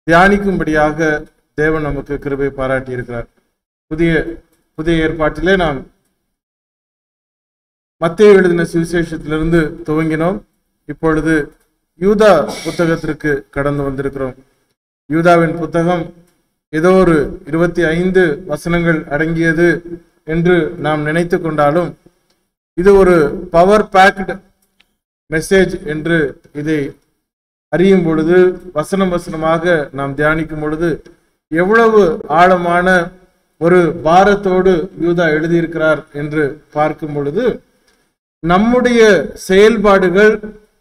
தியானிக்கும்படியாக தேவன் நமக்கு கிருபை பாராட்டி இருக்கிறார் புதிய புதிய ஏற்பாட்டிலே நாம் மத்திய எழுதின சுவிசேஷத்திலிருந்து துவங்கினோம் இப்பொழுது யூதா புத்தகத்திற்கு கடந்து வந்திருக்கிறோம் யூதாவின் புத்தகம் ஏதோ ஒரு இருபத்தி ஐந்து வசனங்கள் அடங்கியது என்று நாம் நினைத்து கொண்டாலும் இது ஒரு பவர் பேக்டு மெசேஜ் என்று இதை அறியும் பொழுது வசனம் வசனமாக நாம் தியானிக்கும் பொழுது எவ்வளவு ஆழமான ஒரு பாரத்தோடு யூதா எழுதியிருக்கிறார் என்று பார்க்கும் பொழுது நம்முடைய செயல்பாடுகள்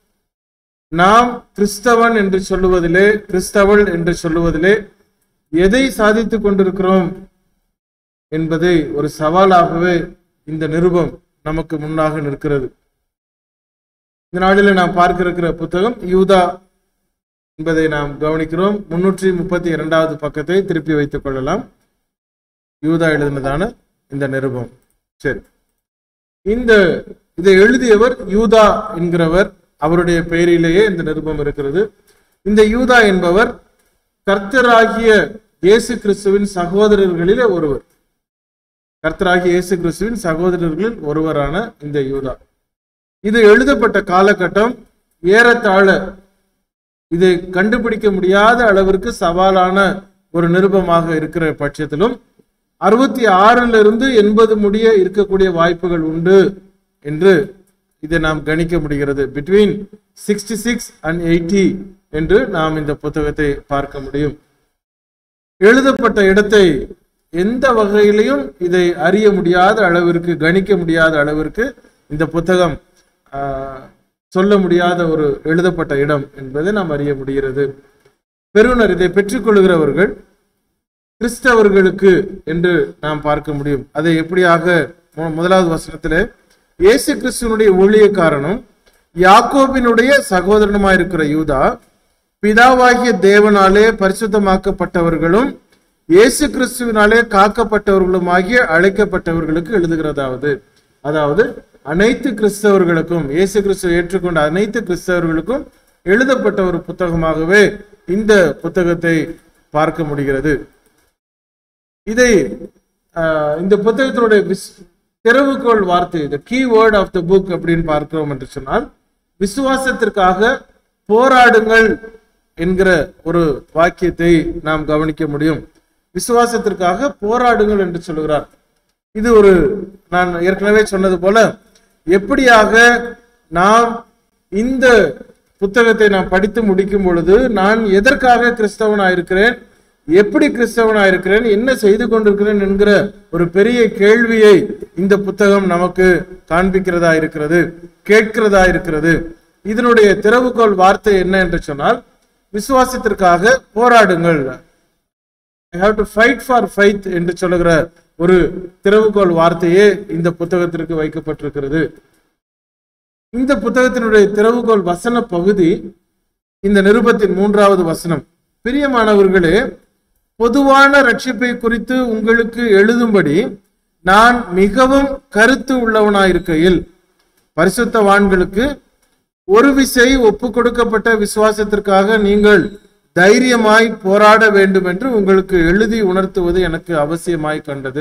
நாம் கிறிஸ்தவன் என்று சொல்லுவதிலே கிறிஸ்தவள் என்று சொல்லுவதிலே எதை சாதித்துக் கொண்டிருக்கிறோம் என்பதை ஒரு சவாலாகவே இந்த நிருபம் நமக்கு முன்னாக நிற்கிறது இந்த நாளில் நாம் பார்க்க இருக்கிற புத்தகம் யூதா என்பதை நாம் கவனிக்கிறோம் முன்னூற்றி முப்பத்தி இரண்டாவது பக்கத்தை திருப்பி வைத்துக் கொள்ளலாம் யூதா எழுதினதான இந்த நிருபம் சரி இந்த இதை எழுதியவர் யூதா என்கிறவர் அவருடைய பெயரிலேயே இந்த நிருபம் இருக்கிறது இந்த யூதா என்பவர் கர்த்தராகிய இயேசு கிறிஸ்துவின் சகோதரர்களிலே ஒருவர் கர்த்தராகிய இயேசு கிறிஸ்துவின் சகோதரர்களில் ஒருவரான இந்த யூதா இது எழுதப்பட்ட காலகட்டம் ஏறத்தாழ இதை கண்டுபிடிக்க முடியாத அளவிற்கு சவாலான ஒரு நிருபமாக இருக்கிற பட்சத்திலும் அறுபத்தி ஆறுல இருந்து எண்பது முடிய இருக்கக்கூடிய வாய்ப்புகள் உண்டு என்று இதை நாம் கணிக்க முடிகிறது between sixty six and eighty என்று நாம் இந்த புத்தகத்தை பார்க்க முடியும் எழுதப்பட்ட இடத்தை எந்த வகையிலையும் இதை அறிய முடியாத அளவிற்கு கணிக்க முடியாத அளவிற்கு இந்த புத்தகம் ஆஹ், சொல்ல முடியாத ஒரு எழுதப்பட்ட இடம் என்பதை நாம் அறிய முடிகிறது பெறுநர் இதை பெற்றுக்கொள்கிறவர்கள் கிறிஸ்தவர்களுக்கு என்று நாம் பார்க்க முடியும் அதை எப்படியாக மு- முதலாவது வசனத்திலே இயேசு கிறிஸ்துவனுடைய ஊழியக்காரனும் யாக்கோபினுடைய சகோதரனுமாயிருக்கிற யூதா பிதாவாகிய தேவனாலே பரிசுத்தமாக்கப்பட்டவர்களும் இயேசு கிறிஸ்துவினாலே காக்கப்பட்டவர்களுமாகிய அழைக்கப்பட்டவர்களுக்கு எழுதுகிறதாவது அதாவது அனைத்து கிறிஸ்தவர்களுக்கும் இயேசு கிறிஸ்துவை ஏற்றுக்கொண்ட அனைத்து கிறிஸ்தவர்களுக்கும் எழுதப்பட்ட ஒரு புத்தகமாகவே இந்த புத்தகத்தை பார்க்க முடிகிறது இதை ஆஹ், இந்த புத்தகத்தினுடைய விஸ்- திறவுகோல் வார்த்தை the key word of the book அப்படின்னு பார்க்கிறோம் என்று சொன்னால் விசுவாசத்திற்காக போராடுங்கள் என்கிற ஒரு வாக்கியத்தை நாம் கவனிக்க முடியும் விசுவாசத்திற்காக போராடுங்கள் என்று சொல்லுகிறார் இது ஒரு நான் ஏற்கனவே சொன்னது போல எப்படியாக நாம் இந்த புத்தகத்தை நான் படித்து முடிக்கும் பொழுது நான் எதற்காக கிறிஸ்தவனாயிருக்கிறேன் எப்படி கிறிஸ்தவனாயிருக்கிறேன் என்ன செய்து கொண்டிருக்கிறேன் என்கிற ஒரு பெரிய கேள்வியை இந்த புத்தகம் நமக்கு காண்பிக்கிறதா இருக்கிறது கேட்கிறதா இருக்கிறது இதனுடைய திறவுகோல் வார்த்தை என்ன என்று சொன்னால் விசுவாசத்திற்காக போராடுங்கள் I have to fight for faith என்று சொல்லுகிற ஒரு திறவுகோல் வார்த்தையே இந்த புத்தகத்திற்கு வைக்கப்பட்டிருக்கிறது இந்த புத்தகத்தினுடைய திறவுகோல் வசன பகுதி இந்த நிருபத்தின் மூன்றாவது வசனம் பிரியமானவர்களே பொதுவான ரட்சிப்பை குறித்து உங்களுக்கு எழுதும்படி நான் மிகவும் கருத்து உள்ளவனாயிருக்கையில் பரிசுத்தவான்களுக்கு ஒரு விசை ஒப்பு கொடுக்கப்பட்ட விசுவாசத்திற்காக நீங்கள் தைரியமாய் போராட வேண்டும் என்று உங்களுக்கு எழுதி உணர்த்துவது எனக்கு அவசியமாய் கண்டது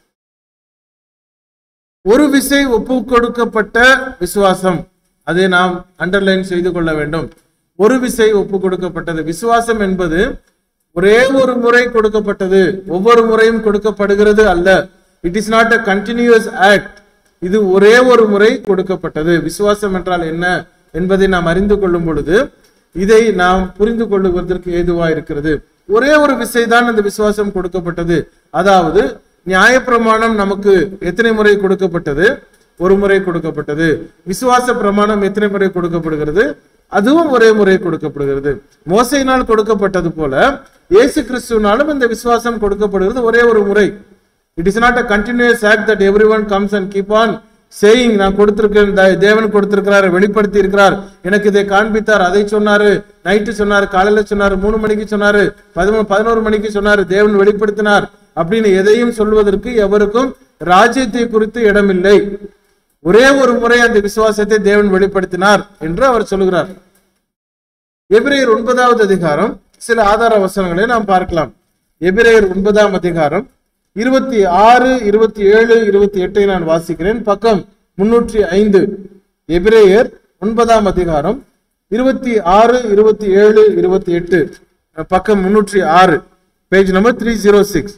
ஒரு விசை ஒப்பு கொடுக்கப்பட்ட விசுவாசம் அதை நாம் அண்டர்லைன் செய்து கொள்ள வேண்டும் ஒரு விசை ஒப்பு கொடுக்கப்பட்டது விசுவாசம் என்பது ஒரே ஒரு முறை கொடுக்கப்பட்டது ஒவ்வொரு முறையும் கொடுக்கப்படுகிறது அல்ல it is not a continuous act இது ஒரே ஒரு முறை கொடுக்கப்பட்டது விசுவாசம் என்றால் என்ன என்பதை நாம் அறிந்து கொள்ளும் பொழுது இதை நாம் புரிந்து கொள்ளுவதற்கு ஏதுவா இருக்கிறது ஒரே ஒரு விசைதான் அந்த விசுவாசம் கொடுக்கப்பட்டது அதாவது நியாயப்பிரமாணம் நமக்கு எத்தனை முறை கொடுக்கப்பட்டது ஒரு முறை கொடுக்கப்பட்டது விசுவாச பிரமாணம் எத்தனை முறை கொடுக்கப்படுகிறது அதுவும் ஒரே முறை கொடுக்கப்படுகிறது மோசையினால் கொடுக்கப்பட்டது போல இயேசு கிறிஸ்துவினாலும் இந்த விசுவாசம் கொடுக்கப்படுகிறது ஒரே ஒரு முறை it is not a continuous act that everyone comes and keep on saying நான் கொடுத்திருக்கேன் த- தேவன் கொடுத்திருக்கிறார் வெளிப்படுத்தி இருக்கிறார் எனக்கு இதை காண்பித்தார் அதை சொன்னாரு நைட்டு சொன்னாரு காலையில சொன்னாரு மூணு மணிக்கு சொன்னாரு பதினொன்று பதினோரு மணிக்கு சொன்னாரு தேவன் வெளிப்படுத்தினார் அப்படின்னு எதையும் சொல்வதற்கு எவருக்கும் ராஜ்யத்தை குறித்து இடமில்லை ஒரே ஒரு முறை அந்த விசுவாசத்தை தேவன் வெளிப்படுத்தினார் என்று அவர் சொல்லுகிறார் எபிரேயர் ஒன்பதாவது அதிகாரம் சில ஆதார வசனங்களை நாம் பார்க்கலாம் எபிரேயர் ஒன்பதாம் அதிகாரம் இருபத்தி ஆறு இருபத்தி ஏழு இருபத்தி எட்டை நான் வாசிக்கிறேன் பக்கம் முன்னூற்றி ஐந்து எபிரேயர் ஒன்பதாம் அதிகாரம் இருபத்தி ஆறு இருபத்தி ஏழு இருபத்தி எட்டு பக்கம் முன்னூற்றி ஆறு page number three zero six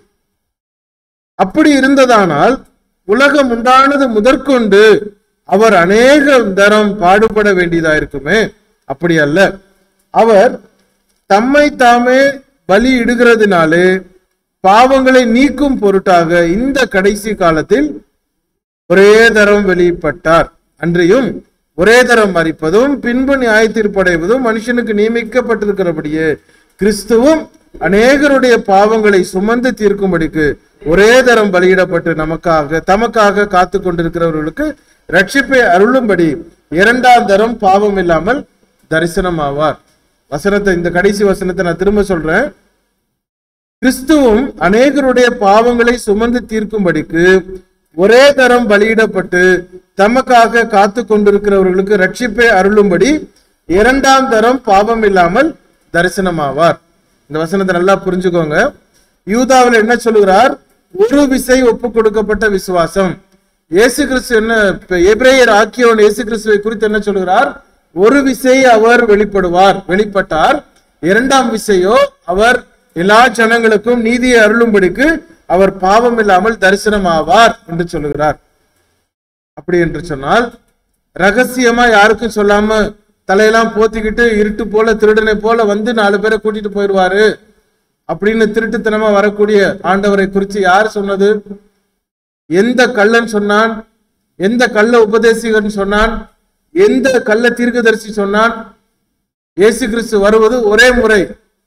அப்படி இருந்ததானால் உலகம் உண்டானது முதற்கொண்டு அவர் அநேக தரம் பாடுபட வேண்டியதா இருக்குமே அப்படி அல்ல அவர் தம்மை தாமே பலி இடுகிறதுனாலே பாவங்களை நீக்கும் பொருட்டாக இந்த கடைசி காலத்தில் ஒரே தரம் வெளிப்பட்டார் அன்றியும் ஒரே தரம் மறிப்பதும் பின்பு நியாயத்தீர்ப்படைவதும் மனுஷனுக்கு நியமிக்கப்பட்டிருக்கிறபடியே கிறிஸ்துவும் அநேகருடைய பாவங்களை சுமந்து தீர்க்கும்படிக்கு ஒரே தரம் பலியிடப்பட்டு நமக்காக தமக்காக காத்து கொண்டிருக்கிறவர்களுக்கு ரட்சிப்பை அருளும்படி இரண்டாம் தரம் பாவம் இல்லாமல் தரிசனமாவார் வசனத்தை இந்த கடைசி வசனத்தை நான் திரும்ப சொல்றேன் கிறிஸ்துவும் அநேகருடைய பாவங்களை சுமந்து தீர்க்கும்படிக்கு ஒரே தரம் பலியிடப்பட்டு தமக்காக காத்து கொண்டிருக்கிறவர்களுக்கு ரட்சிப்பை அருளும்படி இரண்டாம் தரம் பாவம் இல்லாமல் தரிசனமாவார் இந்த வசனத்தை நல்லா புரிஞ்சுக்கோங்க யூதாவில் என்ன சொல்லுகிறார் ஒரு விசை ஒப்பு கொடுக்கப்பட்ட விசுவாசம் இயேசு கிறிஸ்து என்ன இப்ப எபிரேயர் ஆக்கியவன் இயேசு கிறிஸ்துவை குறித்து என்ன சொல்லுகிறார் ஒரு விசை அவர் வெளிப்படுவார் வெளிப்பட்டார் இரண்டாம் விசையோ அவர் எல்லா ஜனங்களுக்கும் நீதியை அருளும்படிக்கு அவர் பாவம் இல்லாமல் தரிசனமாவார் என்று சொல்லுகிறார் அப்படி என்று சொன்னால் ரகசியமா யாருக்கும் சொல்லாம தலையெல்லாம் போத்திக்கிட்டு இருட்டு போல திருடனை போல வந்து நாலு பேரை கூட்டிட்டு போயிடுவாரு அப்படின்னு திருட்டுத்தனமா வரக்கூடிய ஆண்டவரை குறித்து யார் சொன்னது எந்த கள்ளன் சொன்னான் எந்த கள்ள உபதேசிகன் சொன்னான் எந்த கள்ள தீர்க்கதரிசி சொன்னான் இயேசு கிறிஸ்து வருவது ஒரே முறை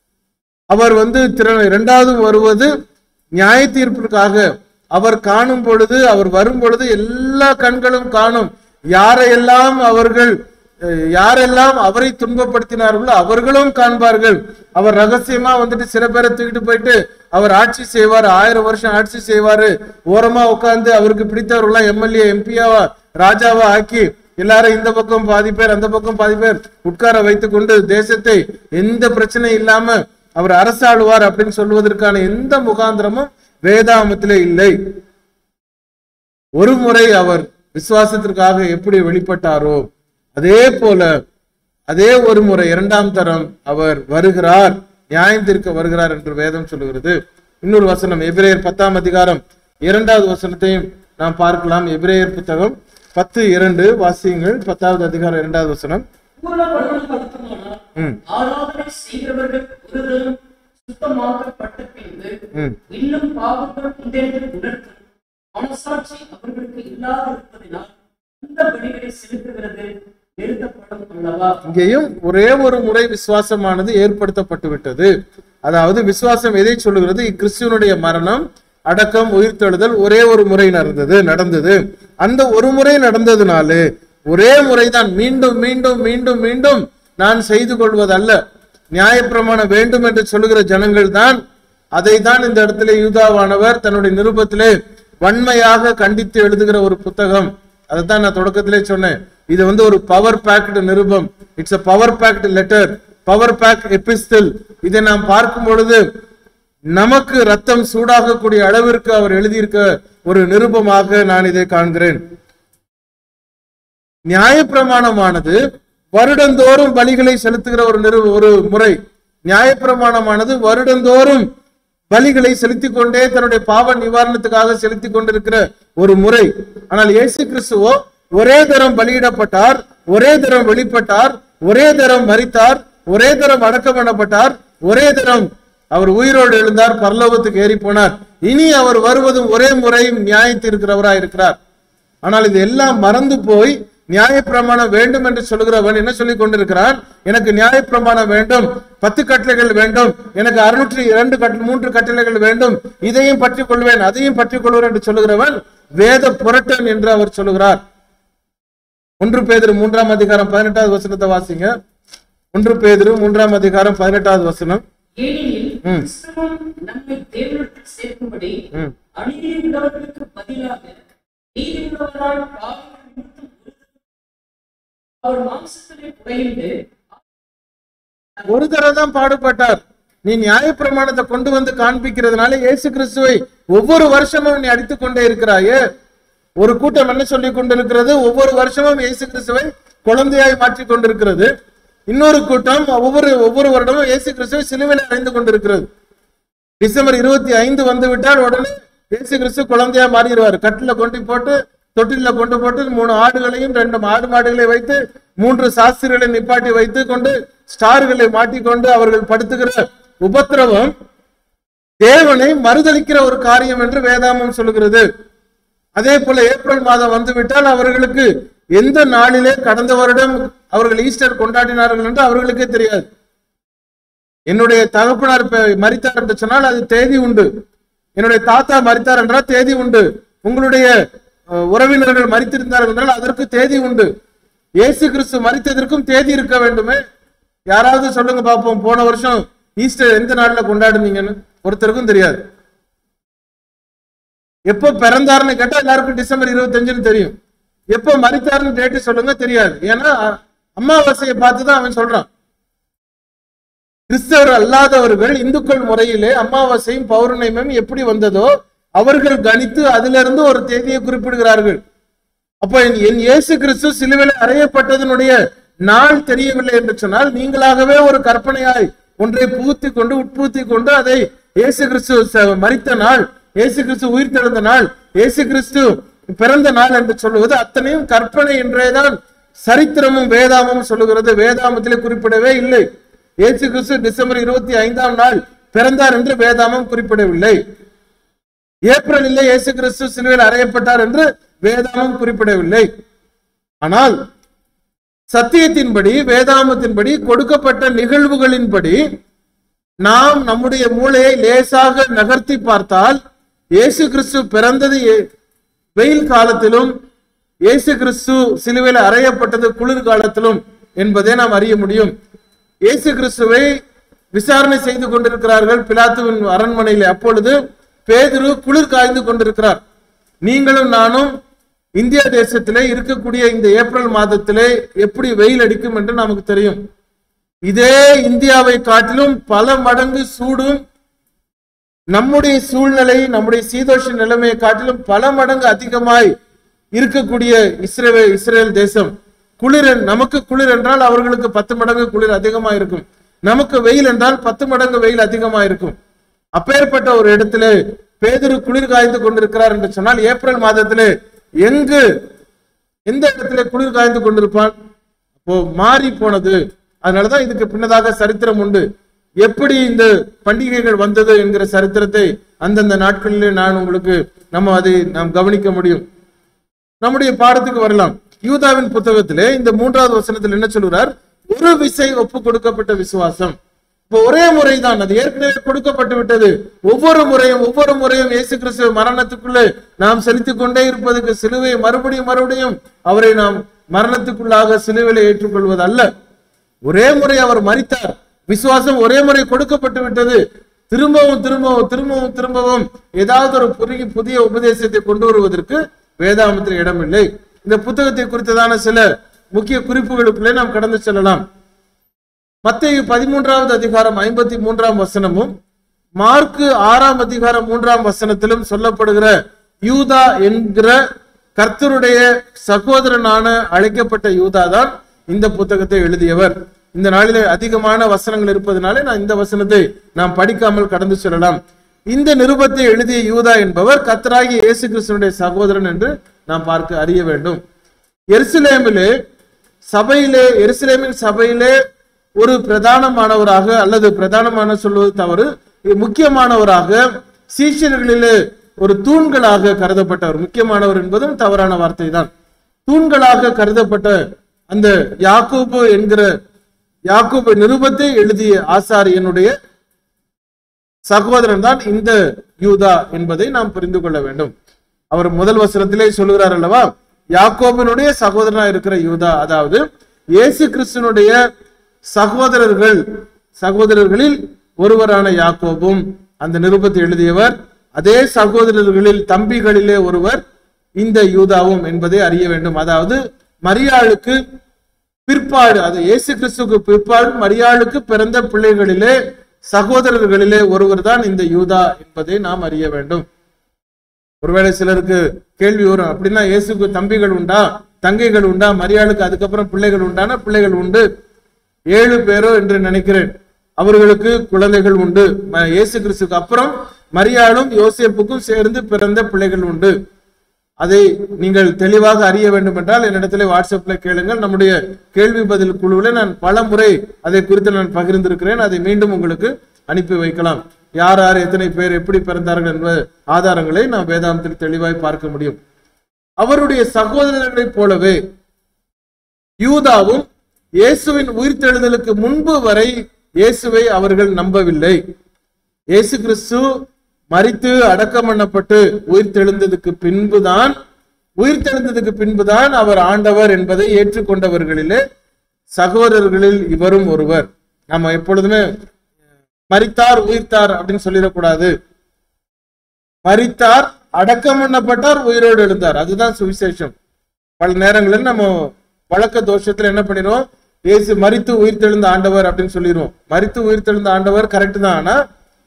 அவர் வந்து திற- இரண்டாவது வருவது நியாய தீர்ப்பிற்காக அவர் காணும் பொழுது அவர் வரும் பொழுது எல்லா கண்களும் காணும் யாரையெல்லாம் அவர்கள் அஹ், யாரெல்லாம் அவரை துன்பப்படுத்தினார்களோ அவர்களும் காண்பார்கள் அவர் ரகசியமா வந்துட்டு சில பேரை தூக்கிட்டு போயிட்டு அவர் ஆட்சி செய்வார் ஆயிரம் வருஷம் ஆட்சி செய்வாரு ஓரமா உட்கார்ந்து அவருக்கு பிடித்தவர்கள்லாம் எம்எல்ஏ எம்பியாவா ராஜாவா ஆக்கி எல்லாரும் இந்த பக்கம் பாதி பேர் அந்த பக்கம் பாதி பேர் உட்கார வைத்துக் கொண்டு தேசத்தை எந்த பிரச்சனையும் இல்லாம அவர் அரசாளுவார் அப்படின்னு சொல்வதற்கான எந்த முகாந்திரமும் வேதாமத்திலே இல்லை ஒரு முறை அவர் விசுவாசத்திற்காக எப்படி வெளிப்பட்டாரோ அதே போல அதே ஒரு முறை இரண்டாம் தரம் அவர் வருகிறார் நியாயம் தீர்க்க வருகிறார் என்று வேதம் சொல்லுகிறது இன்னொரு வசனம் எபிரேயர் பத்தாம் அதிகாரம் இரண்டாவது வசனத்தையும் நாம் பார்க்கலாம் எபிரேயர் புத்தகம் பத்து இரண்டு வாசியங்கள் பத்தாவது அதிகாரம் இரண்டாவது வசனம் பூரண வருடம் படுத்துமானால் ம் ஆராதனை செய்கிறவர்கள் ஒருவரும் சுத்தமாக்கப்பட்ட பின்பு ம் இன்னும் பாவங்கள் உண்டென்று உணர்த்தும் மனசாட்சி அவர்களுக்கு இல்லாது இருப்பதினால் அந்த பலிகளை செலுத்துகிறது நிறுத்தப்படும் அல்லவா இங்கேயும் ஒரே ஒரு முறை விசுவாசமானது ஏற்படுத்தப்பட்டு விட்டது அதாவது விசுவாசம் எதை சொல்லுகிறது கிறிஸ்துவனுடைய மரணம் அடக்கம் உயிர்த்தெழுதல் ஒரே ஒரு முறை நடந்தது நடந்தது அந்த ஒரு முறை நடந்ததுனாலே ஒரே முறைதான் மீண்டும் மீண்டும் மீண்டும் மீண்டும் நான் செய்து கொள்வதல்ல நியாயப்பிரமாணம் வேண்டும் என்று சொல்லுகிற ஜனங்கள் தான் அதை தான் இந்த இடத்துல யூதாவானவர் தன்னுடைய நிருபத்திலே வன்மையாக கண்டித்து எழுதுகிற ஒரு புத்தகம் அதைத்தான் நான் தொடக்கத்திலே சொன்னேன் இது வந்து ஒரு பவர் பேக்டு நிருபம் it's a power packed letter power pack epistle இதை நாம் பார்க்கும் பொழுது நமக்கு ரத்தம் சூடாகக்கூடிய அளவிற்கு அவர் எழுதியிருக்க ஒரு நிருபமாக நான் இதை காண்கிறேன் நியாயப்பிரமாணமானது வருடந்தோறும் பலிகளை செலுத்துகிற ஒரு நிறு ஒரு முறை நியாயப்பிரமாணமானது வருடந்தோறும் பலிகளை செலுத்திக் கொண்டே தன்னுடைய பாவ நிவாரணத்துக்காக செலுத்திக் கொண்டிருக்கிற ஒரு முறை ஆனால் இயேசு கிறிஸ்துவோ ஒரே தரம் பலியிடப்பட்டார் ஒரே தரம் வெளிப்பட்டார் ஒரே தரம் மரித்தார் ஒரே தரம் அடக்கம் பண்ணப்பட்டார் ஒரே தரம் அவர் உயிரோடு எழுந்தார் பரலோகத்துக்கு ஏறி போனார் இனி அவர் வருவதும் ஒரே முறையும் நியாயத்திருக்கிறவராய் இருக்கிறார் ஆனால் இது எல்லாம் மறந்து போய் நியாயப்பிரமாணம் வேண்டும் என்று சொல்கிறவன் என்ன சொல்லிக் கொண்டிருக்கிறான் எனக்கு நியாயப்பிரமாணம் வேண்டும் பத்து கட்டளைகள் வேண்டும் எனக்கு அறுநூற்றி இரண்டு கட்டளை மூன்று கட்டளைகள் வேண்டும் இதையும் பற்றிக் கொள்வேன் அதையும் பற்றிக் கொள்வேன் என்று சொல்லுகிறவன் வேத புரட்டன் என்று அவர் சொல்லுகிறார் ஒன்று பேதிரு மூன்றாம் அதிகாரம் பதினெட்டாவது வசனத்தை வாசிங்க ஒன்று பேதிரு மூன்றாம் அதிகாரம் பதினெட்டாவது வசனம் ஏனெனில் ம். கிறிஸ்துவும் நம்மை தேவனிடத்தில் சேர்க்கும்படி ம். அநீதி உள்ளவர்களுக்கு பதிலாக நீதி உள்ளவராய் பாவங்கள் நிமித்தம் ஒரு அவர் மாம்சத்திலே குறைந்து ஒரு தடவை தான் பாடுபட்டார் நீ நியாயப்பிரமாணத்தை கொண்டு வந்து காண்பிக்கிறதுனால இயேசு கிறிஸ்துவை ஒவ்வொரு வருஷமும் நீ அடித்துக் கொண்டே இருக்கிறாயே ஒரு கூட்டம் என்ன சொல்லி கொண்டிருக்கிறது ஒவ்வொரு வருஷமும் இயேசு கிறிஸ்துவை குழந்தையாய் மாற்றிக் கொண்டிருக்கிறது இன்னொரு கூட்டம் ஒவ்வொரு ஒவ்வொரு வருடமும் இயேசு கிறிஸ்துவை சிலுவையில் அடைந்து கொண்டிருக்கிறது டிசம்பர் இருபத்தி ஐந்து வந்து விட்டால் உடனே இயேசு கிறிஸ்து குழந்தையா மாறிடுவார் கட்டில கொண்டு போட்டு தொட்டில கொண்டு போட்டு மூணு ஆடுகளையும் ரெண்டு ஆடு மாடுகளை வைத்து மூன்று சாஸ்திரிகளை நிப்பாட்டி வைத்து கொண்டு ஸ்டார்களை மாட்டிக்கொண்டு அவர்கள் படுத்துகிற உபத்திரவம் தேவனை மறுதலிக்கிற ஒரு காரியம் என்று வேதாமம் சொல்லுகிறது அதே போல ஏப்ரல் மாதம் வந்துவிட்டால் அவர்களுக்கு எந்த நாளிலே கடந்த வருடம் அவர்கள் ஈஸ்டர் கொண்டாடினார்கள் என்று அவர்களுக்கே தெரியாது என்னுடைய தகப்பனார் பெ- மரித்தார் என்று சொன்னால் அது தேதி உண்டு என்னுடைய தாத்தா மரித்தார் என்றால் தேதி உண்டு உங்களுடைய அஹ், உறவினர்கள் மரித்திருந்தார்கள் என்றால் அதற்கு தேதி உண்டு இயேசு கிறிஸ்து மரித்ததற்கும் தேதி இருக்க வேண்டுமே யாராவது சொல்லுங்க பார்ப்போம் போன வருஷம் ஈஸ்டர் எந்த நாள்ல கொண்டாடுனீங்கன்னு ஒருத்தருக்கும் தெரியாது எப்போ பிறந்தாருன்னு கேட்டா எல்லாருக்கும் டிசம்பர் இருபத்தஞ்சுன்னு தெரியும் எப்போ மரித்தாருன்னு டேட்டு சொல்லுங்க தெரியாது ஏன்னா அ- அமாவாசையை பார்த்து தான் அவன் சொல்றான் கிறிஸ்தவர் அல்லாதவர்கள் இந்துக்கள் முறையிலே அமாவாசையும் பௌர்ணமியும் எப்படி வந்ததோ அவர்கள் கணித்து அதிலிருந்து ஒரு தேதியை குறிப்பிடுகிறார்கள் அப்ப என் என் இயேசு கிறிஸ்து சிலுவையில் அறையப்பட்டதனுடைய நாள் தெரியவில்லை என்று சொன்னால் நீங்களாகவே ஒரு கற்பனையாய் ஒன்றை புகுத்தி கொண்டு உட்புகுத்தி கொண்டு அதை இயேசு கிறிஸ்து ச- மரித்த நாள் இயேசு கிறிஸ்து உயிர் தெழுந்த நாள் இயேசு கிறிஸ்து பிறந்த நாள் என்று சொல்லுவது அத்தனையும் கற்பனை என்றேதான் சரித்திரமும் வேதாமும் சொல்லுகிறது வேதாமத்திலே குறிப்பிடவே இல்லை இயேசு கிறிஸ்து டிசம்பர் இருபத்தி ஐந்தாம் நாள் பிறந்தார் என்று வேதாமம் குறிப்பிடவில்லை ஏப்ரலில் இயேசு கிறிஸ்து சிலுவையில் அறையப்பட்டார் என்று வேதாமம் குறிப்பிடவில்லை ஆனால் சத்தியத்தின்படி வேதாமத்தின்படி கொடுக்கப்பட்ட நிகழ்வுகளின்படி நாம் நம்முடைய மூளையை லேசாக நகர்த்தி பார்த்தால் இயேசு கிறிஸ்து பிறந்தது ஏ- வெயில் காலத்திலும் இயேசு கிறிஸ்து சிலுவையில் அறையப்பட்டது குளிர் காலத்திலும் என்பதை நாம் அறிய முடியும் இயேசு கிறிஸ்துவை விசாரணை செய்து கொண்டிருக்கிறார்கள் பிலாத்துவின் அரண்மனையில் அப்பொழுது பேதுரு குளிர் காய்ந்து கொண்டிருக்கிறார் நீங்களும் நானும் இந்திய தேசத்திலே இருக்கக்கூடிய இந்த ஏப்ரல் மாதத்திலே எப்படி வெயில் அடிக்கும் என்று நமக்கு தெரியும் இதே இந்தியாவை காட்டிலும் பல மடங்கு சூடும் நம்முடைய சூழ்நிலை நம்முடைய சீதோஷ நிலைமையை காட்டிலும் பல மடங்கு அதிகமாய் இருக்கக்கூடிய இஸ்ரேல் இஸ்ரேல் தேசம் குளிர் என்- நமக்கு குளிர் என்றால் அவர்களுக்கு பத்து மடங்கு குளிர் அதிகமா இருக்கும் நமக்கு வெயில் என்றால் பத்து மடங்கு வெயில் அதிகமா இருக்கும் அப்பேற்பட்ட ஒரு இடத்துல பேதுரு குளிர் காய்ந்து கொண்டிருக்கிறார் என்று சொன்னால் ஏப்ரல் மாதத்திலே எங்கு எந்த இடத்துல குளிர் காய்ந்து கொண்டிருப்பான் அப்போ மாறி போனது அதனாலதான் இதுக்கு பின்னதாக சரித்திரம் உண்டு எப்படி இந்த பண்டிகைகள் வந்தது என்கிற சரித்திரத்தை அந்தந்த நாட்களிலே நான் உங்களுக்கு நம்ம அதை நாம் கவனிக்க முடியும் நம்முடைய பாடத்துக்கு வரலாம் யூதாவின் புத்தகத்திலே இந்த மூன்றாவது வசனத்தில் என்ன சொல்கிறார் ஒரு விசை ஒப்பு கொடுக்கப்பட்ட விசுவாசம் இப்போ ஒரே முறைதான் அது ஏற்கனவே கொடுக்கப்பட்டு விட்டது ஒவ்வொரு முறையும் ஒவ்வொரு முறையும் இயேசு கிறிஸ்துவ மரணத்துக்குள்ளே நாம் செலுத்திக் கொண்டே இருப்பதற்கு சிலுவையை மறுபடியும் மறுபடியும் அவரை நாம் மரணத்துக்குள்ளாக சிலுவையில ஏற்றுக்கொள்வது அல்ல ஒரே முறை அவர் மரித்தார் விசுவாசம் ஒரே முறை கொடுக்கப்பட்டு விட்டது திரும்பவும் திரும்பவும் திரும்பவும் திரும்பவும் ஏதாவது ஒரு புதிய புதிய உபதேசத்தை கொண்டு வருவதற்கு வேதாமத்தில் இடமில்லை இந்த புத்தகத்தை குறித்ததான சில முக்கிய குறிப்புகளுக்குள்ளே நாம் கடந்து செல்லலாம் மத்தேயு பதிமூன்றாவது அதிகாரம் ஐம்பத்தி மூன்றாம் வசனமும் மார்க்கு ஆறாம் அதிகாரம் மூன்றாம் வசனத்திலும் சொல்லப்படுகிற யூதா என்கிற கர்த்தருடைய சகோதரனான அழைக்கப்பட்ட யூதா தான் இந்த புத்தகத்தை எழுதியவர் இந்த நாளிலே அதிகமான வசனங்கள் இருப்பதனாலே நான் இந்த வசனத்தை நாம் படிக்காமல் கடந்து செல்லலாம் இந்த நிருபத்தை எழுதிய யூதா என்பவர் கர்த்தராகிய இயேசு கிறிஸ்துவனுடைய சகோதரன் என்று நாம் பார்க்க அறிய வேண்டும் எருசலேமிலே சபையிலே எருசலேமின் சபையிலே ஒரு பிரதானமானவராக அல்லது பிரதானமான சொல்வது தவறு முக்கியமானவராக சீஷர்களிலே ஒரு தூண்களாக கருதப்பட்டவர் முக்கியமானவர் என்பதும் தவறான வார்த்தை தான் தூண்களாக கருதப்பட்ட அந்த யாக்கூபு என்கிற யாக்கூபு நிருபத்தை எழுதிய ஆசாரியனுடைய சகோதரன் தான் இந்த யூதா என்பதை நாம் புரிந்து கொள்ள வேண்டும் அவர் முதல் வசனத்திலே சொல்லுகிறார் அல்லவா யாக்கோபினுடைய சகோதரனா இருக்கிற யூதா அதாவது இயேசு கிறிஸ்துனுடைய சகோதரர்கள் சகோதரர்களில் ஒருவரான யாக்கோபும் அந்த நிருபத்தை எழுதியவர் அதே சகோதரர்களில் தம்பிகளிலே ஒருவர் இந்த யூதாவும் என்பதை அறிய வேண்டும் அதாவது மரியாளுக்கு பிற்பாடு அது இயேசு கிறிஸ்துக்கு பிற்பாடு மரியாளுக்கு பிறந்த பிள்ளைகளிலே சகோதரர்களிலே ஒருவர் தான் இந்த யூதா என்பதை நாம் அறிய வேண்டும் ஒருவேளை சிலருக்கு கேள்வி வரும் அப்படின்னா இயேசுக்கு தம்பிகள் உண்டா தங்கைகள் உண்டா மரியாளுக்கு அதுக்கப்புறம் பிள்ளைகள் உண்டான பிள்ளைகள் உண்டு ஏழு பேரோ என்று நினைக்கிறேன் அவர்களுக்கு குழந்தைகள் உண்டு ம- இயேசு கிறிஸ்துக்கு அப்புறம் மரியாளும் யோசேப்புக்கும் சேர்ந்து பிறந்த பிள்ளைகள் உண்டு அதை நீங்கள் தெளிவாக அறிய வேண்டும் என்றால் என்னிடத்தில் வாட்ஸ்அப்ல கேளுங்கள் நம்முடைய கேள்வி பதில் குழுவில் நான் பல முறை அதை குறித்து நான் பகிர்ந்திருக்கிறேன் அதை மீண்டும் உங்களுக்கு அனுப்பி வைக்கலாம் யார் யார் எத்தனை பேர் எப்படி பிறந்தார்கள் என்ற ஆதாரங்களை நாம் வேதாந்தத்தில் தெளிவாய் பார்க்க முடியும் அவருடைய சகோதரர்களைப் போலவே யூதாவும் இயேசுவின் உயிர்த்தெழுதலுக்கு முன்பு வரை இயேசுவை அவர்கள் நம்பவில்லை இயேசு கிறிஸ்து மரித்து அடக்கம் பண்ணப்பட்டு உயிர்த்தெழுந்ததுக்கு பின்புதான் உயிர்த்தெழுந்ததுக்கு பின்புதான் அவர் ஆண்டவர் என்பதை ஏற்றுக்கொண்டவர்களிலே சகோதரர்களில் இவரும் ஒருவர் நம்ம எப்பொழுதுமே மரித்தார் உயிர்த்தார் அப்படின்னு சொல்லிடக்கூடாது மரித்தார் அடக்கம் பண்ணப்பட்டார் உயிரோடு எழுந்தார் அதுதான் சுவிசேஷம் பல நேரங்களில் நம்ம வழக்க தோஷத்துல என்ன பண்ணிடுவோம் இயேசு மரித்து உயிர்த்தெழுந்த ஆண்டவர் அப்படின்னு சொல்லிடுவோம் மரித்து உயிர்த்தெழுந்த ஆண்டவர் கரெக்ட் தான் ஆனா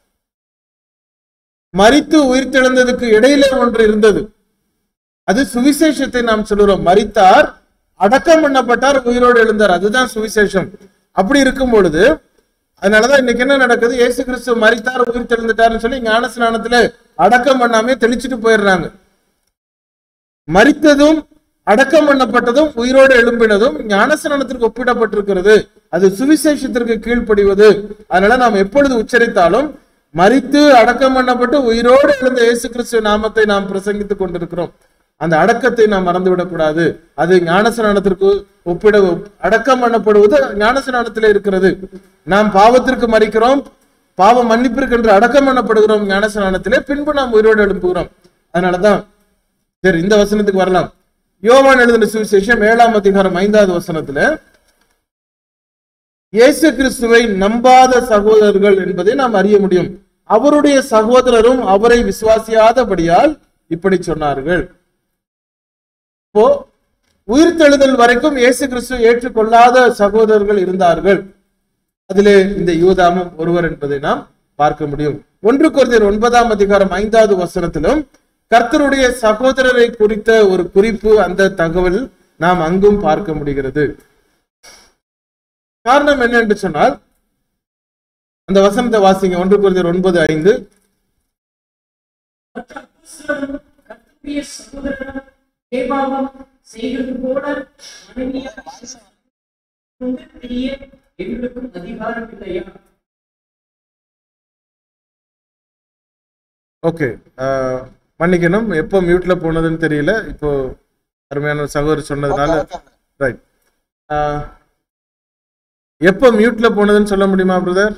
மரித்து உயிர்த்தெழுந்ததுக்கு இடையில ஒன்று இருந்தது அது சுவிசேஷத்தை நாம் சொல்லுறோம் மரித்தார் அடக்கம் பண்ணப்பட்டார் உயிரோடு எழுந்தார் அதுதான் சுவிசேஷம் அப்படி இருக்கும் பொழுது அதனாலதான் இன்னைக்கு என்ன நடக்குது இயேசு கிறிஸ்து மரித்தார் உயிர் தெழுந்துட்டாருன்னு சொல்லி ஞானஸ்நானத்துல அடக்கம் பண்ணாமே தெளிச்சுட்டு போயிடுறாங்க மரித்ததும் அடக்கம் பண்ணப்பட்டதும் உயிரோடு எழும்பினதும் ஞானஸ்நானத்திற்கு ஒப்பிடப்பட்டிருக்கிறது அது சுவிசேஷத்திற்கு கீழ்ப்படிவது அதனால நாம் எப்பொழுது உச்சரித்தாலும் மரித்து அடக்கம் பண்ணப்பட்டு உயிரோடு எழுந்த இயேசு கிறிஸ்து நாமத்தை நாம் பிரசங்கித்துக் கொண்டிருக்கிறோம் அந்த அடக்கத்தை நாம் மறந்துவிடக் கூடாது அது ஞானஸ்நானத்திற்கு ஒப்பிட அடக்கம் பண்ணப்படுவது ஞானஸ்நானத்திலே இருக்கிறது நாம் பாவத்திற்கு மறிக்கிறோம் பாவ மன்னிப்பிற்கு என்று அடக்கம் பண்ணப்படுகிறோம் ஞானஸ்நானத்திலே பின்பு நாம் உயிரோடு எழுப்புகிறோம் அதனாலதான் சரி இந்த வசனத்துக்கு வரலாம் யோவான் எழுதின சுவிசேஷம் ஏழாம் அதிகாரம் ஐந்தாவது வசனத்துல இயேசு கிறிஸ்துவை நம்பாத சகோதரர்கள் என்பதை நாம் அறிய முடியும் அவருடைய சகோதரரும் அவரை விசுவாசியாதபடியால் இப்படி சொன்னார்கள் இப்போ உயிர்த்தெழுதல் வரைக்கும் இயேசு கிறிஸ்து ஏற்றுக்கொள்ளாத சகோதரர்கள் இருந்தார்கள் அதிலே இந்த யூதாமும் ஒருவர் என்பதை நாம் பார்க்க முடியும் ஒன்று குருந்தியர் ஒன்பதாம் அதிகாரம் ஐந்தாவது வசனத்திலும் கர்த்தருடைய சகோதரரை குறித்த ஒரு குறிப்பு அந்த தகவல் நாம் அங்கும் பார்க்க முடிகிறது காரணம் என்ன என்று சொன்னால் அந்த வசனத்தை வாசிங்க ஒன்று குருந்தியர் ஒன்பது ஐந்து மற்ற அப்போஸ்தலரும் கர்த்தருடைய சகோதரரும் தேவாவும் செய்தது போல மனைவியார் கொண்டு செய்ய எங்களுக்கும் அதிகாரம் இல்லையா ஓகே மன்னிக்கணும் எப்போ மியூட்ல போனதுன்னு தெரியல இப்போ அருமையான சகோதரர் சொன்னதுனால ரைட் எப்போ மியூட்ல போனதுன்னு சொல்ல முடியுமா பிரதர்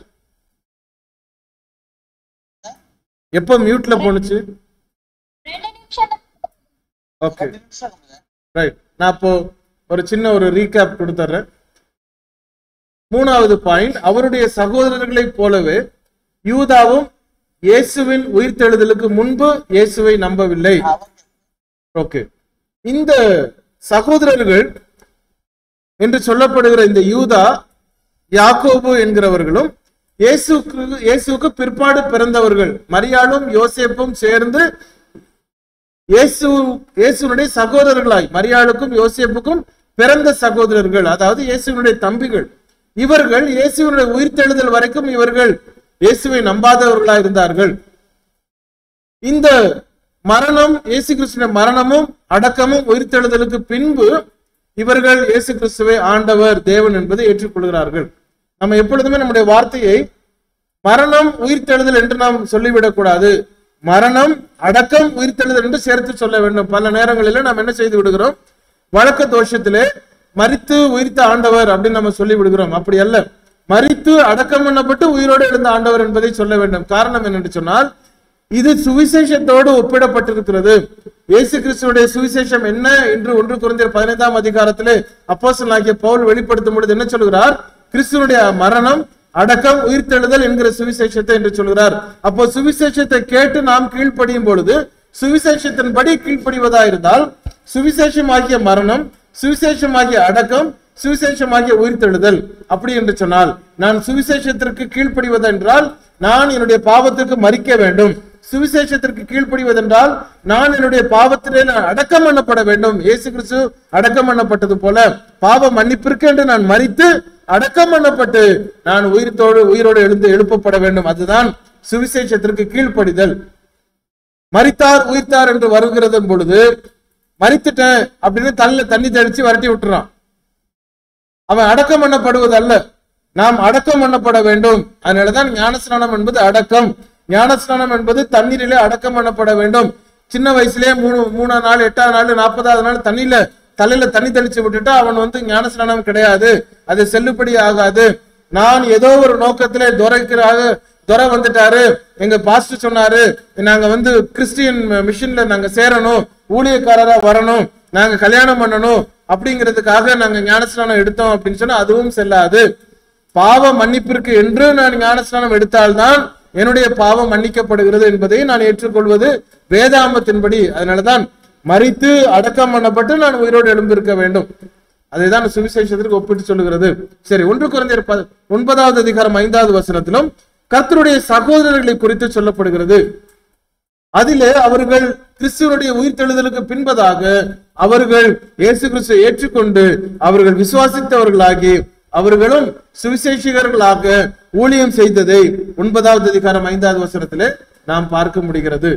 எப்போ மியூட்ல போனுச்சு ரெண்டு நிமிஷம் ஓகே ரைட் நான் அப்போ ஒரு சின்ன ஒரு ரீகேப் கொடுத்துட்றேன் மூணாவது பாயிண்ட் அவருடைய சகோதரர்களைப் போலவே யூதாவும் இயேசுவின் உயிர்த்தெழுதலுக்கு முன்பு இயேசுவை நம்பவில்லை ஓகே இந்த சகோதரர்கள் என்று சொல்லப்படுகிற இந்த யூதா யாக்கோபு என்கிறவர்களும் இயேசுக்கு இயேசுவுக்கு பிற்பாடு பிறந்தவர்கள் மரியாளும் யோசேப்பும் சேர்ந்து இயேசு இயேசுனுடைய சகோதரர்களாய் மரியாளுக்கும் யோசேப்புக்கும் பிறந்த சகோதரர்கள் அதாவது இயேசுவினுடைய தம்பிகள் இவர்கள் இயேசுவினுடைய உயிர்த்தெழுதல் வரைக்கும் இவர்கள் இயேசுவை நம்பாதவர்களாய் இருந்தார்கள் இந்த மரணம் இயேசு கிறிஸ்துவின் மரணமும் அடக்கமும் உயிர்த்தெழுதலுக்கு பின்பு இவர்கள் இயேசு கிறிஸ்துவை ஆண்டவர் தேவன் என்பதை ஏற்றுக்கொள்கிறார்கள் நம்ம எப்பொழுதுமே நம்முடைய வார்த்தையை மரணம் உயிர்த்தெழுதல் என்று நாம் சொல்லிவிடக் கூடாது மரணம் அடக்கம் உயிர்த்தெழுதல் என்று சேர்த்து சொல்ல வேண்டும் பல நேரங்களில் நாம் என்ன செய்து விடுகிறோம் வழக்க தோஷத்திலே மரித்து உயிர்த்த ஆண்டவர் அப்படின்னு நம்ம சொல்லி விடுகிறோம் அப்படி அல்ல மரித்து அடக்கம் பண்ணப்பட்டு உயிரோடு எழுந்த ஆண்டவர் என்பதை சொல்ல வேண்டும் காரணம் என்னென்று சொன்னால் இது சுவிசேஷத்தோடு ஒப்பிடப்பட்டிருக்கிறது இயேசு கிறிஸ்துடைய சுவிசேஷம் என்ன என்று ஒன்று குறைந்த பதினைந்தாம் அதிகாரத்திலே அப்போஸ்தலனாகிய பவுல் வெளிப்படுத்தும் பொழுது என்ன சொல்கிறார் கிறிஸ்துவனுடைய மரணம் அடக்கம் உயிர்த்தெழுதல் என்கிற சுவிசேஷத்தை என்று சொல்கிறார் அப்போ சுவிசேஷத்தை கேட்டு நாம் கீழ்ப்படியும் பொழுது சுவிசேஷத்தின்படி கீழ்ப்படிவதா இருந்தால் சுவிசேஷமாகிய மரணம் சுவிசேஷமாகிய அடக்கம் சுவிசேஷமாகிய உயிர்த்தெழுதல் அப்படி என்று சொன்னால் நான் சுவிசேஷத்திற்கு கீழ்ப்படிவதென்றால் நான் என்னுடைய பாவத்திற்கு மறிக்க வேண்டும் சுவிசேஷத்திற்கு கீழ்ப்படிவதென்றால் நான் என்னுடைய பாவத்திலே நான் அடக்கம் பண்ணப்பட வேண்டும் இயேசு கிறிஸ்து அடக்கம் பண்ணப்பட்டது போல பாவ மன்னிப்பிற்கு என்று நான் மறித்து அடக்கம் பண்ணப்பட்டு நான் உயிர்த்தோடு உயிரோடு எழுந்து எழுப்பப்பட வேண்டும் அதுதான் சுவிசேஷத்திற்கு கீழ்ப்படிதல் மரித்தார் உயிர்த்தார் என்று வருகிறது பொழுது மரித்துட்டேன் அப்படின்னு தள்ள தண்ணி தெளிச்சு விரட்டி விட்டுறான் அவன் அடக்கம் பண்ணப்படுவது அல்ல நாம் அடக்கம் பண்ணப்பட வேண்டும் அதனாலதான் ஞானஸ்நானம் என்பது அடக்கம் ஞானஸ்நானம் என்பது தண்ணீரிலே அடக்கம் பண்ணப்பட வேண்டும் சின்ன வயசுலயே மூணு மூணாம் நாள் எட்டாம் நாள் நாற்பதாவது நாள் தண்ணியில தலையில தண்ணி தெளிச்சு விட்டுட்டா அவன் வந்து ஞானஸ்நானம் கிடையாது அது செல்லுபடி ஆகாது நான் ஏதோ ஒரு நோக்கத்திலே துரைக்கிறாக துரை வந்துட்டாரு எங்க பாஸ்டர் சொன்னாரு நாங்க வந்து கிறிஸ்டியன் மிஷின்ல நாங்க சேரணும் ஊழியக்காரரா வரணும் நாங்க கல்யாணம் பண்ணணும் அப்படிங்கிறதுக்காக நாங்க ஞானஸ்நானம் எடுத்தோம் அப்படின்னு சொன்னா அதுவும் செல்லாது பாவ மன்னிப்பிற்கு என்று நான் ஞானஸ்நானம் எடுத்தால்தான் என்னுடைய பாவம் மன்னிக்கப்படுகிறது என்பதை நான் ஏற்றுக்கொள்வது வேதாமத்தின்படி அதனாலதான் மறித்து அடக்கம் பண்ணப்பட்டு நான் உயிரோடு எழும்பிருக்க வேண்டும் அதைதான் சுவிசேஷத்திற்கு ஒப்பிட்டு சொல்லுகிறது சரி ஒன்று குறைந்த ஒன்பதாவது அதிகாரம் ஐந்தாவது வசனத்திலும் கர்த்தருடைய சகோதரர்களை குறித்து சொல்லப்படுகிறது அதிலே அவர்கள் கிறிஸ்துவனுடைய உயிர்த்தெழுதலுக்கு பின்பதாக அவர்கள் இயேசு கிறிஸ்துவை ஏற்றுக்கொண்டு அவர்கள் விசுவாசித்தவர்களாகி அவர்களும் சுவிசேஷகர்களாக ஊழியம் செய்ததை ஒன்பதாவது அதிகாரம் ஐந்தாவது வசனத்திலே நாம் பார்க்க முடிகிறது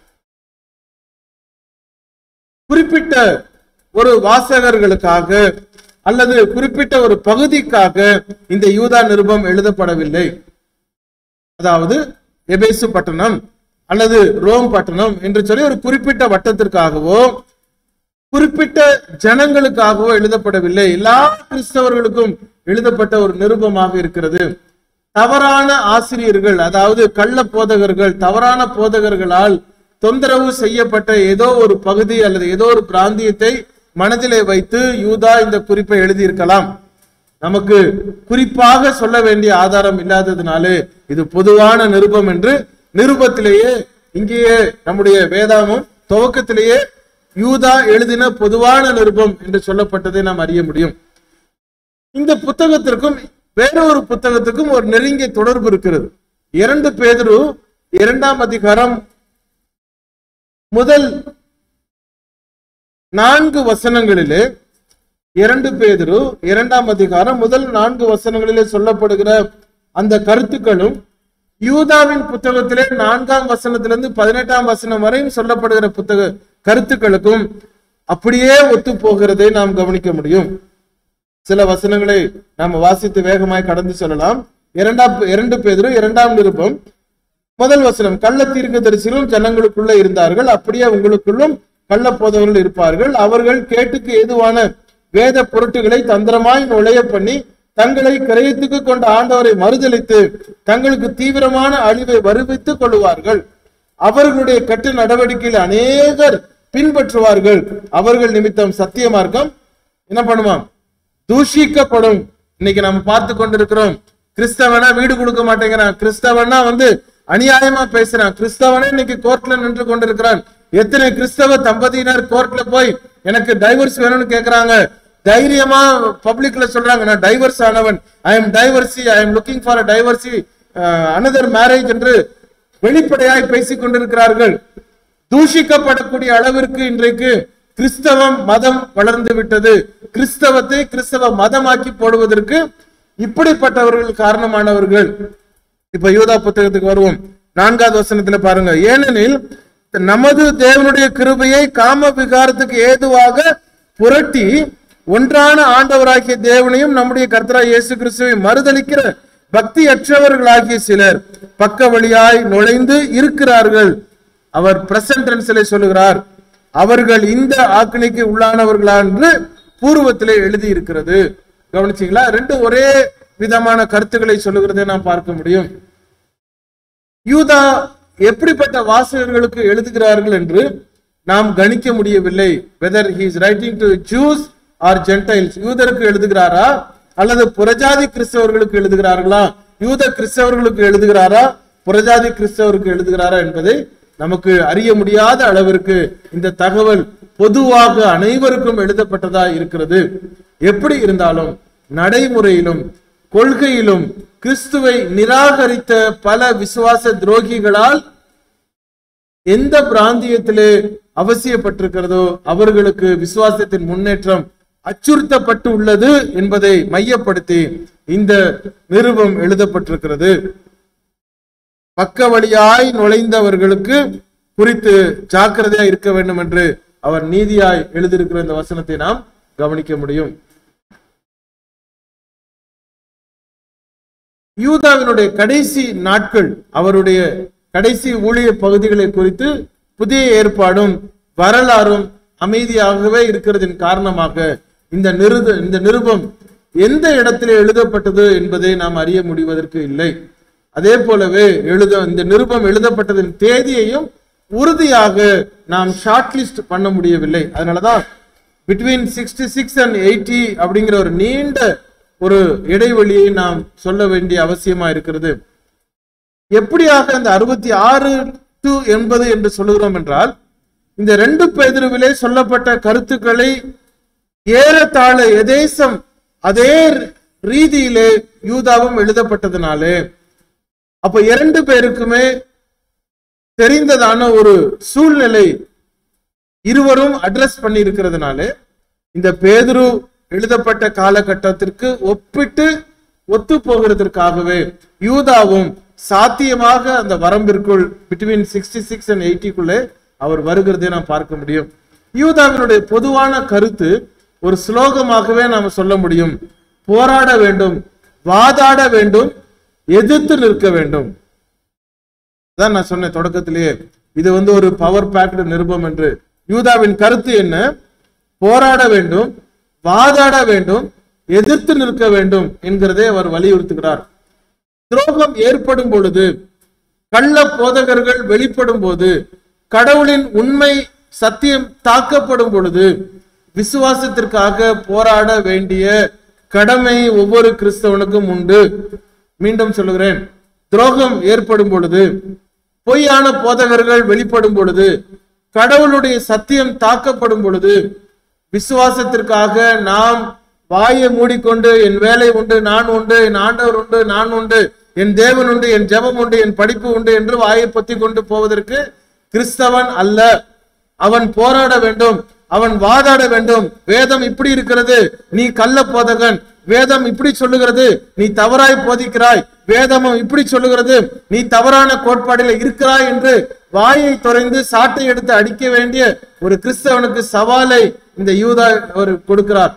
குறிப்பிட்ட ஒரு வாசகர்களுக்காக அல்லது குறிப்பிட்ட ஒரு பகுதிக்காக இந்த யூதா நிருபம் எழுதப்படவில்லை அதாவது எபேசு பட்டணம் அல்லது ரோம் பட்டணம் என்று சொல்லி ஒரு குறிப்பிட்ட வட்டத்திற்காகவோ குறிப்பிட்ட ஜனங்களுக்காகவோ எழுதப்படவில்லை எல்லா கிறிஸ்தவர்களுக்கும் எழுதப்பட்ட ஒரு நிருபமாக இருக்கிறது தவறான ஆசிரியர்கள் அதாவது கள்ள போதகர்கள் தவறான போதகர்களால் தொந்தரவு செய்யப்பட்ட ஏதோ ஒரு பகுதி அல்லது ஏதோ ஒரு பிராந்தியத்தை மனதிலே வைத்து யூதா இந்த குறிப்பை எழுதியிருக்கலாம் நமக்கு குறிப்பாக சொல்ல வேண்டிய ஆதாரம் இல்லாததுனாலே இது பொதுவான நிருபம் என்று நிருபத்திலேயே இங்கேயே நம்முடைய வேதாமும் துவக்கத்திலேயே யூதா எழுதின பொதுவான நிருபம் என்று சொல்லப்பட்டதை நாம் அறிய முடியும் இந்த புத்தகத்திற்கும் வேற ஒரு புத்தகத்துக்கும் ஒரு நெருங்கிய தொடர்பு இருக்கிறது இரண்டு பேதரு இரண்டாம் அதிகாரம் முதல் நான்கு வசனங்களிலே இரண்டு பேதரு இரண்டாம் அதிகாரம் முதல் நான்கு வசனங்களிலே சொல்லப்படுகிற அந்த கருத்துக்களும் யூதாவின் புத்தகத்திலே நான்காம் வசனத்திலிருந்து பதினெட்டாம் வசனம் வரையும் சொல்லப்படுகிற புத்தக கருத்துக்களுக்கும் அப்படியே ஒத்து போகிறதை நாம் கவனிக்க முடியும் சில வசனங்களை நாம் வாசித்து வேகமாய் கடந்து சொல்லலாம் இரண்டாம் இரண்டு பேதரு இரண்டாம் நிருபம் முதல் வசனம் கள்ள தீர்க்க தரிசிகளும் ஜனங்களுக்குள்ள இருந்தார்கள் அப்படியே உங்களுக்குள்ளும் கள்ள போதவர்கள் இருப்பார்கள் அவர்கள் கேட்டுக்கு ஏதுவான வேத பொருட்டுகளை தந்திரமாய் நுழைய பண்ணி தங்களை கிரயத்துக்கு கொண்ட ஆண்டவரை மறுதலித்து தங்களுக்கு தீவிரமான அழிவை வருவித்துக் கொள்ளுவார்கள் அவர்களுடைய கட்டு நடவடிக்கையில் அநேகர் பின்பற்றுவார்கள் அவர்கள் நிமித்தம் சத்திய மார்க்கம் என்ன பண்ணுவான் தூஷிக்கப்படும் இன்னைக்கு நம்ம பார்த்து கொண்டிருக்கிறோம் கிறிஸ்தவனா வீடு கொடுக்க மாட்டேங்கிறான் கிறிஸ்தவனா வந்து அநியாயமா பேசுறான் கிறிஸ்தவனே இன்னைக்கு கோர்ட்ல நின்று கொண்டிருக்கிறான் எத்தனை கிறிஸ்தவ தம்பதியினர் கோர்ட்ல போய் எனக்கு டைவர்ஸ் வேணும்னு கேக்குறாங்க தைரியமா பப்ளிக்ல சொல்றாங்க நான் டைவர்ஸ் ஆனவன் I am divorcee I am looking for a divorcee another marriage என்று வெளிப்படையாய் பேசிக் கொண்டிருக்கிறார்கள் தூஷிக்கப்படக்கூடிய அளவிற்கு இன்றைக்கு கிறிஸ்தவம் மதம் வளர்ந்து விட்டது கிறிஸ்தவத்தை கிறிஸ்தவ மதமாக்கி போடுவதற்கு இப்படிப்பட்டவர்கள் காரணமானவர்கள் இப்ப யூதா புத்தகத்துக்கு வருவோம் நான்காவது வசனத்துல பாருங்க ஏனெனில் நமது தேவனுடைய கிருபையை காம விகாரத்துக்கு ஏதுவாக புரட்டி ஒன்றான ஆண்டவராகிய தேவனையும் நம்முடைய கர்த்தராய் இயேசு கிறிஸ்துவை மறுதலிக்கிற பக்தி அற்றவர்களாகிய சிலர் பக்க வழியாய் நுழைந்து இருக்கிறார்கள் அவர் பிரசன்ட் சொல்லுகிறார் அவர்கள் இந்த ஆக்கினைக்கு உள்ளானவர்களா என்று பூர்வத்திலே எழுதி இருக்கிறது கவனிச்சீங்களா ரெண்டு ஒரே விதமான கருத்துக்களை சொல்லுகிறதை நாம் பார்க்க முடியும் யூதா எப்படிப்பட்ட வாசகர்களுக்கு எழுதுகிறார்கள் என்று நாம் கணிக்க முடியவில்லை whether he is writing to Jews or Gentiles யூதருக்கு எழுதுகிறாரா அல்லது புறஜாதி கிறிஸ்தவர்களுக்கு எழுதுகிறார்களா யூத கிறிஸ்தவர்களுக்கு எழுதுகிறாரா புறஜாதி கிறிஸ்தவருக்கு எழுதுகிறாரா என்பதை நமக்கு அறிய முடியாத அளவிற்கு இந்த தகவல் பொதுவாக அனைவருக்கும் எழுதப்பட்டதா இருக்கிறது எப்படி இருந்தாலும் நடைமுறையிலும் கொள்கையிலும் கிறிஸ்துவை நிராகரித்த பல விசுவாச துரோகிகளால் எந்த பிராந்தியத்திலே அவசியப்பட்டிருக்கிறதோ அவர்களுக்கு விசுவாசத்தின் முன்னேற்றம் அச்சுறுத்தப்பட்டு உள்ளது என்பதை மையப்படுத்தி இந்த நிருபம் எழுதப்பட்டிருக்கிறது பக்க வழியாய் நுழைந்தவர்களுக்கு குறித்து ஜாக்கிரதையா இருக்க வேண்டும் என்று அவர் நீதியாய் எழுதியிருக்கிற இந்த வசனத்தை நாம் கவனிக்க முடியும் யூதாவினுடைய கடைசி நாட்கள் அவருடைய கடைசி ஊழிய பகுதிகளை குறித்து புதிய ஏற்பாடும் வரலாறும் அமைதியாகவே இருக்கிறதின் காரணமாக இந்த நிருத இந்த நிருபம் எந்த இடத்திலே எழுதப்பட்டது என்பதை நாம் அறிய முடிவதற்கு இல்லை அதே போலவே எழுத இந்த நிருபம் எழுதப்பட்டதின் தேதியையும் உறுதியாக நாம் ஷார்ட் லிஸ்ட் பண்ண முடியவில்லை அதனாலதான் between sixty six and eighty அப்படிங்கிற ஒரு நீண்ட ஒரு இடைவெளியை நாம் சொல்ல வேண்டிய அவசியமா இருக்கிறது எப்படியாக அந்த அறுபத்தி ஆறு டு எண்பது என்று சொல்லுகிறோம் என்றால் இந்த ரெண்டு பேதிருவிலே சொல்லப்பட்ட கருத்துக்களை ஏறத்தாழ எதேசம் அதே ரீதியிலே யூதாவும் எழுதப்பட்டதுனாலே அப்ப இரண்டு பேருக்குமே தெரிந்ததான ஒரு சூழ்நிலை இருவரும் அட்ரஸ் பண்ணி இருக்கிறதுனாலே இந்த பேதுரு எழுதப்பட்ட காலகட்டத்திற்கு ஒப்பிட்டு ஒத்து போகிறதற்காகவே யூதாவும் சாத்தியமாக அந்த வரம்பிற்குள் பிட்வீன் சிக்ஸ்டி சிக்ஸ் அண்ட் எயிட்டிக்குள்ளே அவர் வருகிறதை நாம் பார்க்க முடியும் யூதாவினுடைய பொதுவான கருத்து ஒரு ஸ்லோகமாகவே நாம் சொல்ல முடியும் போராட வேண்டும் வாதாட வேண்டும் எதிர்த்து நிற்க வேண்டும் அதான் நான் சொன்னேன் தொடக்கத்திலேயே இது வந்து ஒரு பவர் பேக்டு நிருபம் என்று யூதாவின் கருத்து என்ன போராட வேண்டும் வாதாட வேண்டும் எதிர்த்து நிற்க வேண்டும் என்கிறதை அவர் வலியுறுத்துகிறார் துரோகம் ஏற்படும் பொழுது கள்ள போதகர்கள் வெளிப்படும் போது கடவுளின் உண்மை சத்தியம் தாக்கப்படும் பொழுது விசுவாசத்திற்காக போராட வேண்டிய கடமை ஒவ்வொரு கிறிஸ்தவனுக்கும் உண்டு மீண்டும் சொல்லுகிறேன் துரோகம் ஏற்படும் பொழுது பொய்யான போதகர்கள் வெளிப்படும் பொழுது கடவுளுடைய சத்தியம் தாக்கப்படும் பொழுது விசுவாசத்திற்காக நாம் வாயை மூடிக்கொண்டு என் வேலை உண்டு நான் உண்டு என் ஆண்டவர் உண்டு நான் உண்டு என் தேவன் உண்டு என் ஜெபம் உண்டு என் படிப்பு உண்டு என்று வாயை பொத்தி கொண்டு போவதற்கு கிறிஸ்தவன் அல்ல அவன் போராட வேண்டும் அவன் வாதாட வேண்டும் வேதம் இப்படி இருக்கிறது நீ கள்ள போதகன் வேதம் இப்படி சொல்லுகிறது நீ தவறாய் போதிக்கிறாய் வேதமும் இப்படி சொல்லுகிறது நீ தவறான கோட்பாடில இருக்கிறாய் என்று வாயை துறைந்து சாட்டை எடுத்து அடிக்க வேண்டிய ஒரு கிறிஸ்தவனுக்கு சவாலை இந்த யூதா அவர் கொடுக்கிறார்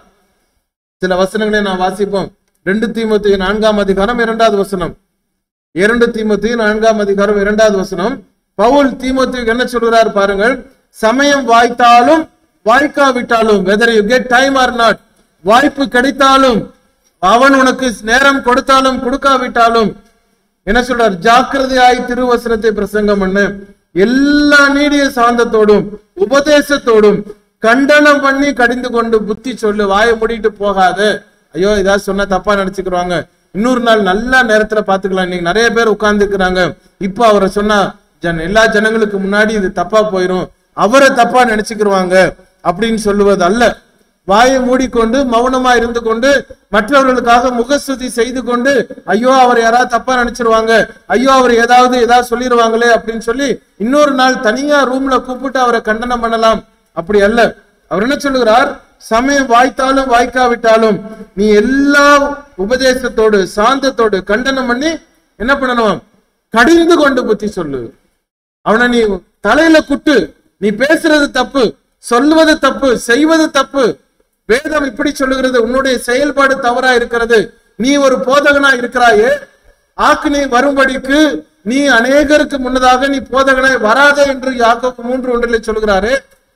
சில வசனங்களை நாம் வாசிப்போம் ரெண்டு தீமோத்தேயு நான்காம் அதிகாரம் இரண்டாவது வசனம் இரண்டு தீமோத்தேயு நான்காம் அதிகாரம் இரண்டாவது வசனம் பவுல் தீமோத்தேயுக்கு என்ன சொல்கிறார் பாருங்கள் சமயம் வாய்த்தாலும் வாய்க்காவிட்டாலும் whether you get time or not வாய்ப்பு கிடைத்தாலும் அவன் உனக்கு நேரம் கொடுத்தாலும் கொடுக்காவிட்டாலும் என்ன சொல்றார் ஜாக்கிரதையாய் திருவசனத்தை பிரசங்கம் பண்ணு எல்லா நீடிய சாந்தத்தோடும் உபதேசத்தோடும் கண்டனம் பண்ணி கடிந்து கொண்டு புத்தி சொல்லு வாயை மூடிட்டு போகாத ஐயோ ஏதாவது சொன்னா தப்பா நினைச்சுக்கிறாங்க இன்னொரு நாள் நல்ல நேரத்துல பாத்துக்கலாம் இன்னைக்கு நிறைய பேர் உட்கார்ந்து இருக்கிறாங்க இப்போ அவரை சொன்னா ஜன எல்லா ஜனங்களுக்கு முன்னாடி இது தப்பா போயிரும் அவரை தப்பா நினைச்சுக்கிருவாங்க அப்படின்னு சொல்லுவது அல்ல வாயை மூடிக்கொண்டு மௌனமா இருந்து கொண்டு மற்றவர்களுக்காக முகஸ்துதி செய்து கொண்டு ஐயோ அவர் யாராவது தப்பா நினைச்சிருவாங்க ஐயோ அவர் ஏதாவது ஏதாவது சொல்லிடுவாங்களே அப்படின்னு சொல்லி இன்னொரு நாள் தனியா ரூம்ல கூப்பிட்டு அவரை கண்டனம் பண்ணலாம் அப்படி அல்ல அவர் என்ன சொல்லுகிறார் சமயம் வாய்த்தாலும் வாய்க்காவிட்டாலும் நீ எல்லா உபதேசத்தோடு சாந்தத்தோடு கண்டனம் பண்ணி என்ன பண்ணணும் கடிந்து கொண்டு புத்தி சொல்லு அவனை நீ தலையில குட்டு நீ பேசுறது தப்பு சொல்லுவது தப்பு செய்வது தப்பு வேதம் இப்படி சொல்லுகிறது உன்னுடைய செயல்பாடு தவறா இருக்கிறது நீ ஒரு போதகனா இருக்கிறாயே ஆக்கினை வரும்படிக்கு நீ அநேகருக்கு முன்னதாக நீ போதகனாய் வராதே என்று யாக்கோப்பு மூன்று ஒன்றிலே சொல்கிறாரு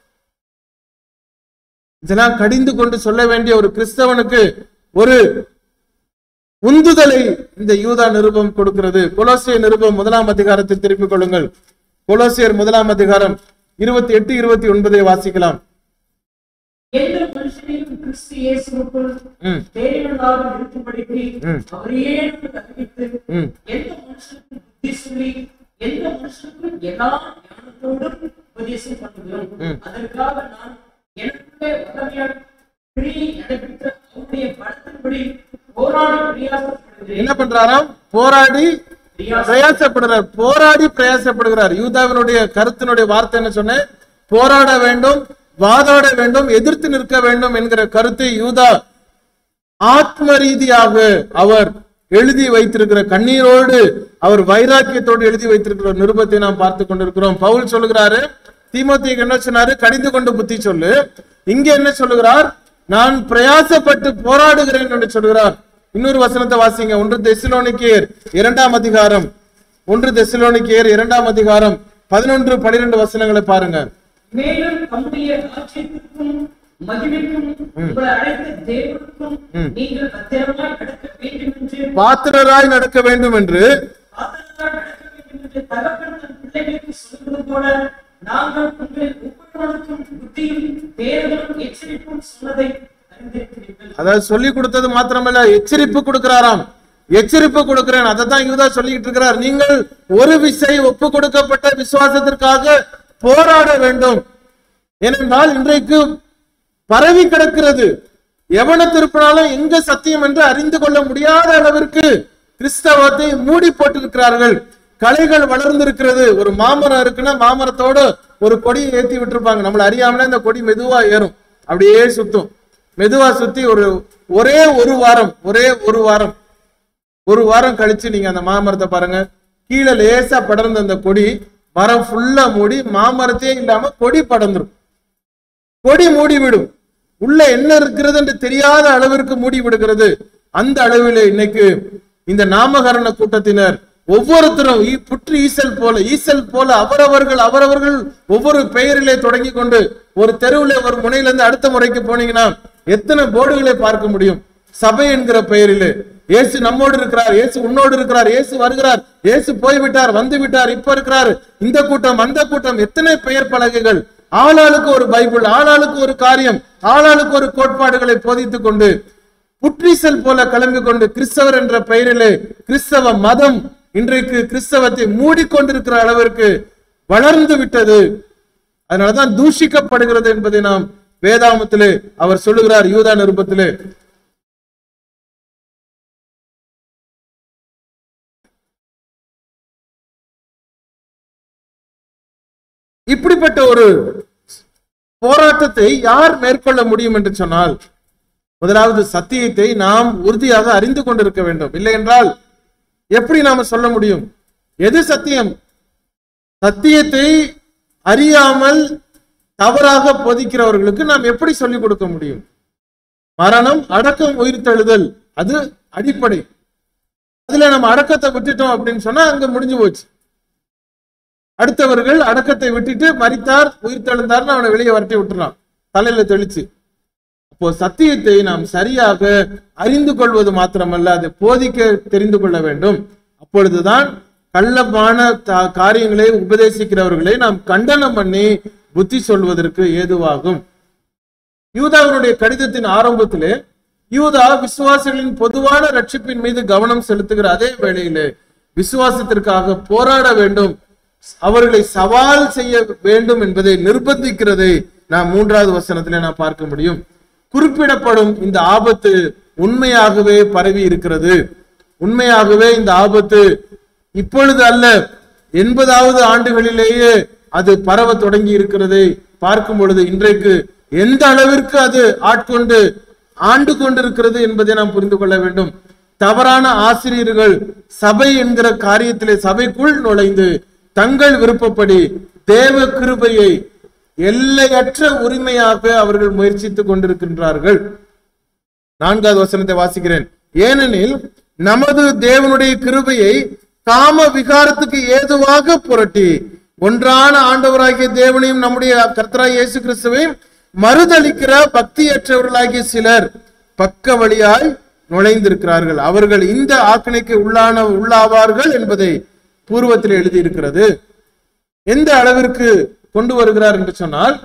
இதெல்லாம் கடிந்து கொண்டு சொல்ல வேண்டிய ஒரு கிறிஸ்தவனுக்கு ஒரு உந்துதலை இந்த யூதா நிருபம் கொடுக்கிறது கொலோசிய நிருபம் முதலாம் அதிகாரத்தில் திருப்பிக் கொள்ளுங்கள் கொலோசியர் முதலாம் அதிகாரம் இருபத்தி எட்டு இருபத்தி ஒன்பதை வாசிக்கலாம் எந்த மனுஷனையும் கிறிஸ்து இயேசுவுக்குள் ம். தேவனாக இருக்கும்படிக்கு ம். அவரையே நமக்கு அறிவித்து ம். எந்த மனுஷனுக்கும் புத்தி சொல்லி எந்த மனுஷனுக்கும் எல்லா ஞானத்தோடும் உபதேசம் பண்ணுகிறோம் அதற்காக நான் எனக்குள்ளே வல்லமையால் கிரியை நடைபெற்ற உம்முடைய பலத்தின்படி போராடி பிரயாசப்படுகிறேன் என்ன பண்றாராம் போராடி பிரயாசப்படுகிறார் போராடி பிரயாசப்படுகிறார் யூதாவினுடைய கருத்தினுடைய வார்த்தை என்ன சொன்னேன் போராட வேண்டும் வாதாட வேண்டும் எதிர்த்து நிற்க வேண்டும் என்கிற கருத்தை யூதா ஆத்ம ரீதியாக அவர் எழுதி வைத்திருக்கிற கண்ணீரோடு அவர் வைராக்கியத்தோடு எழுதி வைத்திருக்கிற ஒரு நிருபத்தை நாம் பார்த்து கொண்டிருக்கிறோம் பவுல் சொல்லுகிறாரு தீமோத்தேயுக்கு என்ன சொன்னாரு கடிந்து கொண்டு புத்தி சொல்லு இங்க என்ன சொல்லுகிறார் நான் பிரயாசப்பட்டு போராடுகிறேன் என்று சொல்கிறார் இன்னொரு வசனத்தை வாசிங்க ஒன்று தெசிலோனிக்கேயர் இரண்டாம் அதிகாரம் ஒன்று தெசிலோனிக்கேயர் இரண்டாம் அதிகாரம் பதினொன்று பனிரெண்டு வசனங்களை பாருங்க மேலும் தம்முடைய ராஜ்யத்திற்கும் மகிமைக்கும் உங்களை அழைத்த தேவனுக்கும் நீங்கள் பத்திரமாய் நடக்க வேண்டும் என்று பாத்திரராய் நடக்க வேண்டும் என்று ஆதரவாய் நடக்க வேண்டும் என்று தகப்பன் தன் பிள்ளைகளுக்கு சொல்வது போல நாங்கள் உங்கள் ஒவ்வொருவருக்கும் புத்தியும் தேர்தலும் எச்சரிப்பும் சொன்னதை அறிந்திருக்கிறீர்கள் அதாவது சொல்லி கொடுத்தது மாத்திரமல்ல எச்சரிப்பு கொடுக்கிறாராம் எச்சரிப்பு கொடுக்கிறேன் அதை தான் யூதா சொல்லிக்கிட்டு இருக்கிறார் நீங்கள் ஒரு விசை ஒப்பு கொடுக்கப்பட்ட விசுவாசத்திற்காக போராட வேண்டும் ஏனென்றால் இன்றைக்கு பரவி கிடக்கிறது எவனை திருப்பினாலும் எங்க சத்தியம் என்று அறிந்து கொள்ள முடியாத அளவிற்கு கிறிஸ்தவத்தை மூடி போட்டிருக்கிறார்கள் கலைகள் வளர்ந்திருக்கிறது ஒரு மாமரம் இருக்குன்னா மாமரத்தோட ஒரு கொடியை ஏத்தி விட்டுருப்பாங்க நம்மள அறியாமலே இந்த கொடி மெதுவா ஏறும் அப்படியே சுத்தும் மெதுவா சுத்தி ஒரு ஒரே ஒரு வாரம் ஒரே ஒரு வாரம் ஒரு வாரம் கழிச்சு நீங்க அந்த மாமரத்தை பாருங்க கீழே லேசா படர்ந்த அந்த கொடி மரம் ஃபுல்லா மூடி மாமரத்தையே இல்லாம கொடி படர்ந்துரும் கொடி மூடி விடும் உள்ள என்ன இருக்கிறது என்று தெரியாத அளவிற்கு மூடி விடுகிறது அந்த அளவிலே இன்னைக்கு இந்த நாமகரண கூட்டத்தினர் ஒவ்வொருத்தரும் ஈ- புற்று ஈசல் போல ஈசல் போல அவரவர்கள் அவரவர்கள் ஒவ்வொரு பெயரிலே தொடங்கி கொண்டு ஒரு தெருவிலே ஒரு முனையில இருந்து அடுத்த முறைக்கு போனீங்கன்னா எத்தனை போர்டுகளை பார்க்க முடியும் சபை என்கிற பெயரிலே இயேசு நம்மோடு இருக்கிறார் இயேசு உன்னோடு இருக்கிறார் இயேசு வருகிறார் இயேசு போய்விட்டார் வந்து விட்டார் இப்ப இருக்கிறார் இந்த கூட்டம் அந்த கூட்டம் எத்தனை பெயர் பலகைகள் ஆளாளுக்கு ஒரு பைபிள் ஆளாளுக்கு ஒரு காரியம் ஆளாளுக்கு ஒரு கோட்பாடுகளை போதித்துக் கொண்டு புற்றீசல் போல கிளம்பி கொண்டு கிறிஸ்தவர் என்ற பெயரிலே கிறிஸ்தவ மதம் இன்றைக்கு கிறிஸ்தவத்தை மூடிக்கொண்டிருக்கிற அளவிற்கு வளர்ந்து விட்டது அதனாலதான் தூஷிக்கப்படுகிறது என்பதை நாம் வேதாமத்திலே அவர் சொல்லுகிறார் யூதா நிருபத்திலே இப்படிப்பட்ட ஒரு போராட்டத்தை யார் மேற்கொள்ள முடியும் என்று சொன்னால் முதலாவது சத்தியத்தை நாம் உறுதியாக அறிந்து கொண்டிருக்க வேண்டும் இல்லை என்றால் எப்படி நாம சொல்ல முடியும் எது சத்தியம் சத்தியத்தை அறியாமல் தவறாக போதிக்கிறவர்களுக்கு நாம் எப்படி சொல்லிக் கொடுக்க முடியும் மரணம் அடக்கம் உயிர்த்தெழுதல் அது அடிப்படை அதுல நம்ம அடக்கத்தை விட்டுட்டோம் அப்படின்னு சொன்னா அங்க முடிஞ்சு போச்சு அடுத்தவர்கள் அடக்கத்தை விட்டுட்டு மரித்தார் உயிர்த்தெழுந்தார்னு அவனை வெளியே வரட்டி விட்டுறான் தலையில தெளிச்சு அப்போ சத்தியத்தை நாம் சரியாக அறிந்து கொள்வது மாத்திரமல்ல அதை போதிக்க தெரிந்து கொள்ள வேண்டும் அப்பொழுதுதான் கள்ளமான தா- காரியங்களை உபதேசிக்கிறவர்களை நாம் கண்டனம் பண்ணி புத்தி சொல்வதற்கு ஏதுவாகும் யூதாவினுடைய கடிதத்தின் ஆரம்பத்திலே யூதா விசுவாசிகளின் பொதுவான ரட்சிப்பின் மீது கவனம் செலுத்துகிற அதே வேளையிலே விசுவாசத்திற்காக போராட வேண்டும் அவர்களை சவால் செய்ய வேண்டும் என்பதை நிர்பந்திக்கிறதை நாம் மூன்றாவது வசனத்திலே நாம் பார்க்க முடியும் குறிப்பிடப்படும் இந்த ஆபத்து உண்மையாகவே பரவி இருக்கிறது உண்மையாகவே இந்த ஆபத்து இப்பொழுது அல்ல எண்பதாவது ஆண்டுகளிலேயே அது பரவ தொடங்கி இருக்கிறதை பார்க்கும் பொழுது இன்றைக்கு எந்த அளவிற்கு அது ஆட்கொண்டு ஆண்டு கொண்டிருக்கிறது என்பதை நாம் புரிந்து கொள்ள வேண்டும் தவறான ஆசிரியர்கள் சபை என்கிற காரியத்திலே சபைக்குள் நுழைந்து தங்கள் விருப்பப்படி தேவ கிருபையை எல்லையற்ற உரிமையாக அவர்கள் முயற்சித்துக் கொண்டிருக்கின்றார்கள் நான்காவது வசனத்தை வாசிக்கிறேன் ஏனெனில் நமது தேவனுடைய கிருபையை காம விகாரத்துக்கு ஏதுவாக புரட்டி ஒன்றான ஆண்டவராகிய தேவனையும் நம்முடைய கர்த்தராகிய இயேசு கிறிஸ்துவையும் மறுதளிக்கிற பக்தியற்றவர்களாகிய சிலர் பக்க வழியாய் நுழைந்திருக்கிறார்கள் அவர்கள் இந்த ஆக்கினைக்கு உள்ளான உள்ளாவார்கள் என்பதை பூர்வத்தில் எழுதியிருக்கிறது எந்த அளவிற்கு கொண்டு வருகிறார் என்று சொன்னால்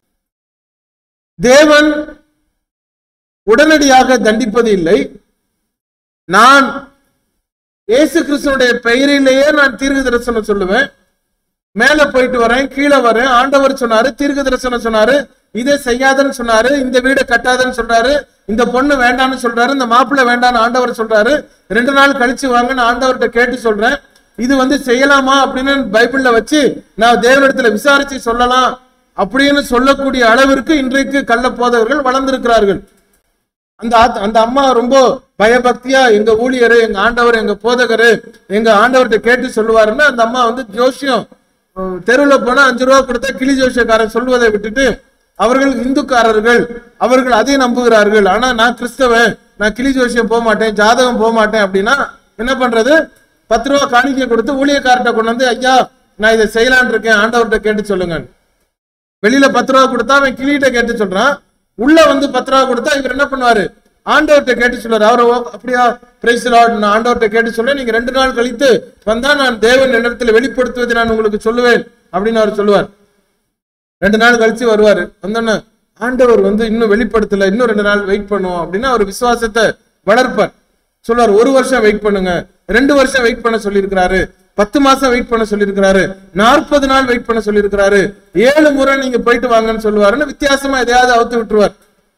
தேவன் உடனடியாக தண்டிப்பது இல்லை நான் இயேசு கிறிஸ்துனுடைய பெயரிலேயே நான் தீர்க்க தரிசனம் சொல்லுவேன் மேல போயிட்டு வரேன் கீழே வரேன் ஆண்டவர் சொன்னாரு தீர்க்க தரிசனம் சொன்னாரு இதை செய்யாதன்னு சொன்னாரு இந்த வீடை கட்டாதன்னு சொல்றாரு இந்த பொண்ணு வேண்டான்னு சொல்றாரு இந்த மாப்பிள்ளை வேண்டான்னு ஆண்டவர் சொல்றாரு ரெண்டு நாள் கழிச்சு வாங்கன்னு ஆண்டவர்கிட்ட கேட்டு சொல்றேன் இது வந்து செய்யலாமா அப்படின்னு பைபிள்ல வச்சு நான் தேவனிடத்துல விசாரிச்சு சொல்லலாம் அப்படின்னு சொல்லக்கூடிய அளவிற்கு இன்றைக்கு கள்ள போதகர்கள் வளர்ந்திருக்கிறார்கள் அந்த ஆத்- அந்த அம்மா ரொம்ப பயபக்தியா எங்க ஊழியரு எங்க ஆண்டவர் எங்க போதகரு எங்க ஆண்டவர்கிட்ட கேட்டு சொல்லுவாருன்னு அந்த அம்மா வந்து ஜோசியம் அஹ், தெருவுல போனா அஞ்சு ரூபா கொடுத்தா கிளி ஜோசியக்காரன் சொல்வதை விட்டுட்டு அவர்கள் இந்துக்காரர்கள் அவர்கள் அதை நம்புகிறார்கள் ஆனா நான் கிறிஸ்தவன் நான் கிளி ஜோசியம் போக மாட்டேன் ஜாதகம் போக மாட்டேன் அப்படின்னா என்ன பண்றது பத்து ரூபா காணிக்கை கொடுத்து ஊழியக்காரர்கிட்ட கொண்டு வந்து ஐயா நான் இதை செய்யலான் இருக்கேன் ஆண்டவர்கிட்ட கேட்டு சொல்லுங்க வெளியில பத்து ரூபா கொடுத்தா அவன் கிளிகிட்ட கேட்டு சொல்றான் உள்ள வந்து பத்து ரூபா கொடுத்தா இவர் என்ன பண்ணுவாரு ஆண்டவர்கிட்ட கேட்டு சொல்றாரு அவர் ஓ, அப்படியா பிரைஸ் லார்ட் நான் ஆண்டவர்கிட்ட கேட்டு சொல்றேன் நீங்க ரெண்டு நாள் கழித்து வந்தா நான் தேவன் இடத்துல வெளிப்படுத்துவதை நான் உங்களுக்கு சொல்லுவேன் அப்படின்னு அவர் சொல்லுவார் ரெண்டு நாள் கழிச்சு வருவாரு வந்தோன்னே ஆண்டவர் வந்து இன்னும் வெளிப்படுத்தல இன்னும் ரெண்டு நாள் வெயிட் பண்ணுவோம் அப்படின்னா அவர் விசுவாசத்தை வளர்ப்பார் சொல்லுவார் ஒரு வருஷம் வெயிட் பண்ணுங்க ரெண்டு வருஷம் வெயிட் பண்ண சொல்லியிருக்கிறாரு பத்து மாசம் வெயிட் பண்ண சொல்லியிருக்கிறாரு நாற்பது நாள் வெயிட் பண்ண சொல்லியிருக்கிறாரு ஏழு முறை நீங்க போயிட்டு வாங்கன்னு சொல்லுவாருன்னு வித்தியாசமா எதையாவது அவுத்து விட்டுருவார்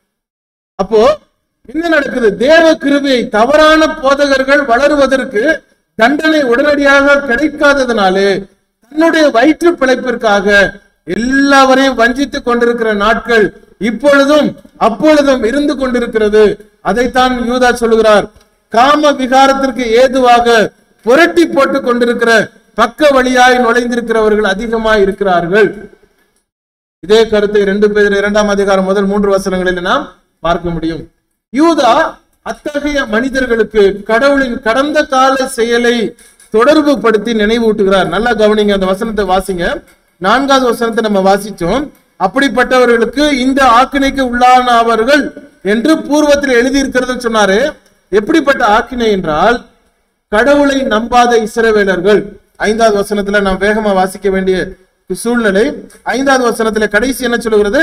அப்போ என்ன நடக்குது தேவ கிருபையை தவறான போதகர்கள் வளருவதற்கு தண்டனை உடனடியாக கிடைக்காததுனாலே தன்னுடைய வயிற்று பிழைப்பிற்காக எல்லாவரையும் வஞ்சித்துக் கொண்டிருக்கிற நாட்கள் இப்பொழுதும் அப்பொழுதும் இருந்து கொண்டிருக்கிறது அதைத்தான் யூதா சொல்லுகிறார் காம விகாரத்திற்கு ஏதுவாக புரட்டி போட்டுக் கொண்டிருக்கிற பக்க வழியாய் நுழைந்திருக்கிறவர்கள் அதிகமாய் இருக்கிறார்கள் இதே கருத்தை ரெண்டு பேர் இரண்டாம் அதிகாரம் முதல் மூன்று வசனங்களில் நாம் பார்க்க முடியும் யூதா அத்தகைய மனிதர்களுக்கு கடவுளின் கடந்த கால செயலை தொடர்பு படுத்தி நினைவூட்டுகிறார் நல்லா கவனிங்க அந்த வசனத்தை வாசிங்க நான்காவது வசனத்தை நம்ம வாசிச்சோம் அப்படிப்பட்டவர்களுக்கு இந்த ஆக்கினைக்கு உள்ளானவர்கள் என்று பூர்வத்தில் எழுதியிருக்கிறதுன்னு சொன்னாரு எப்படிப்பட்ட ஆக்கினை என்றால் கடவுளை நம்பாத இஸ்ரவேலர்கள் ஐந்தாவது வசனத்துல நாம் வேகமா வாசிக்க வேண்டிய சூழ்நிலை ஐந்தாவது வசனத்துல கடைசி என்ன சொல்லுகிறது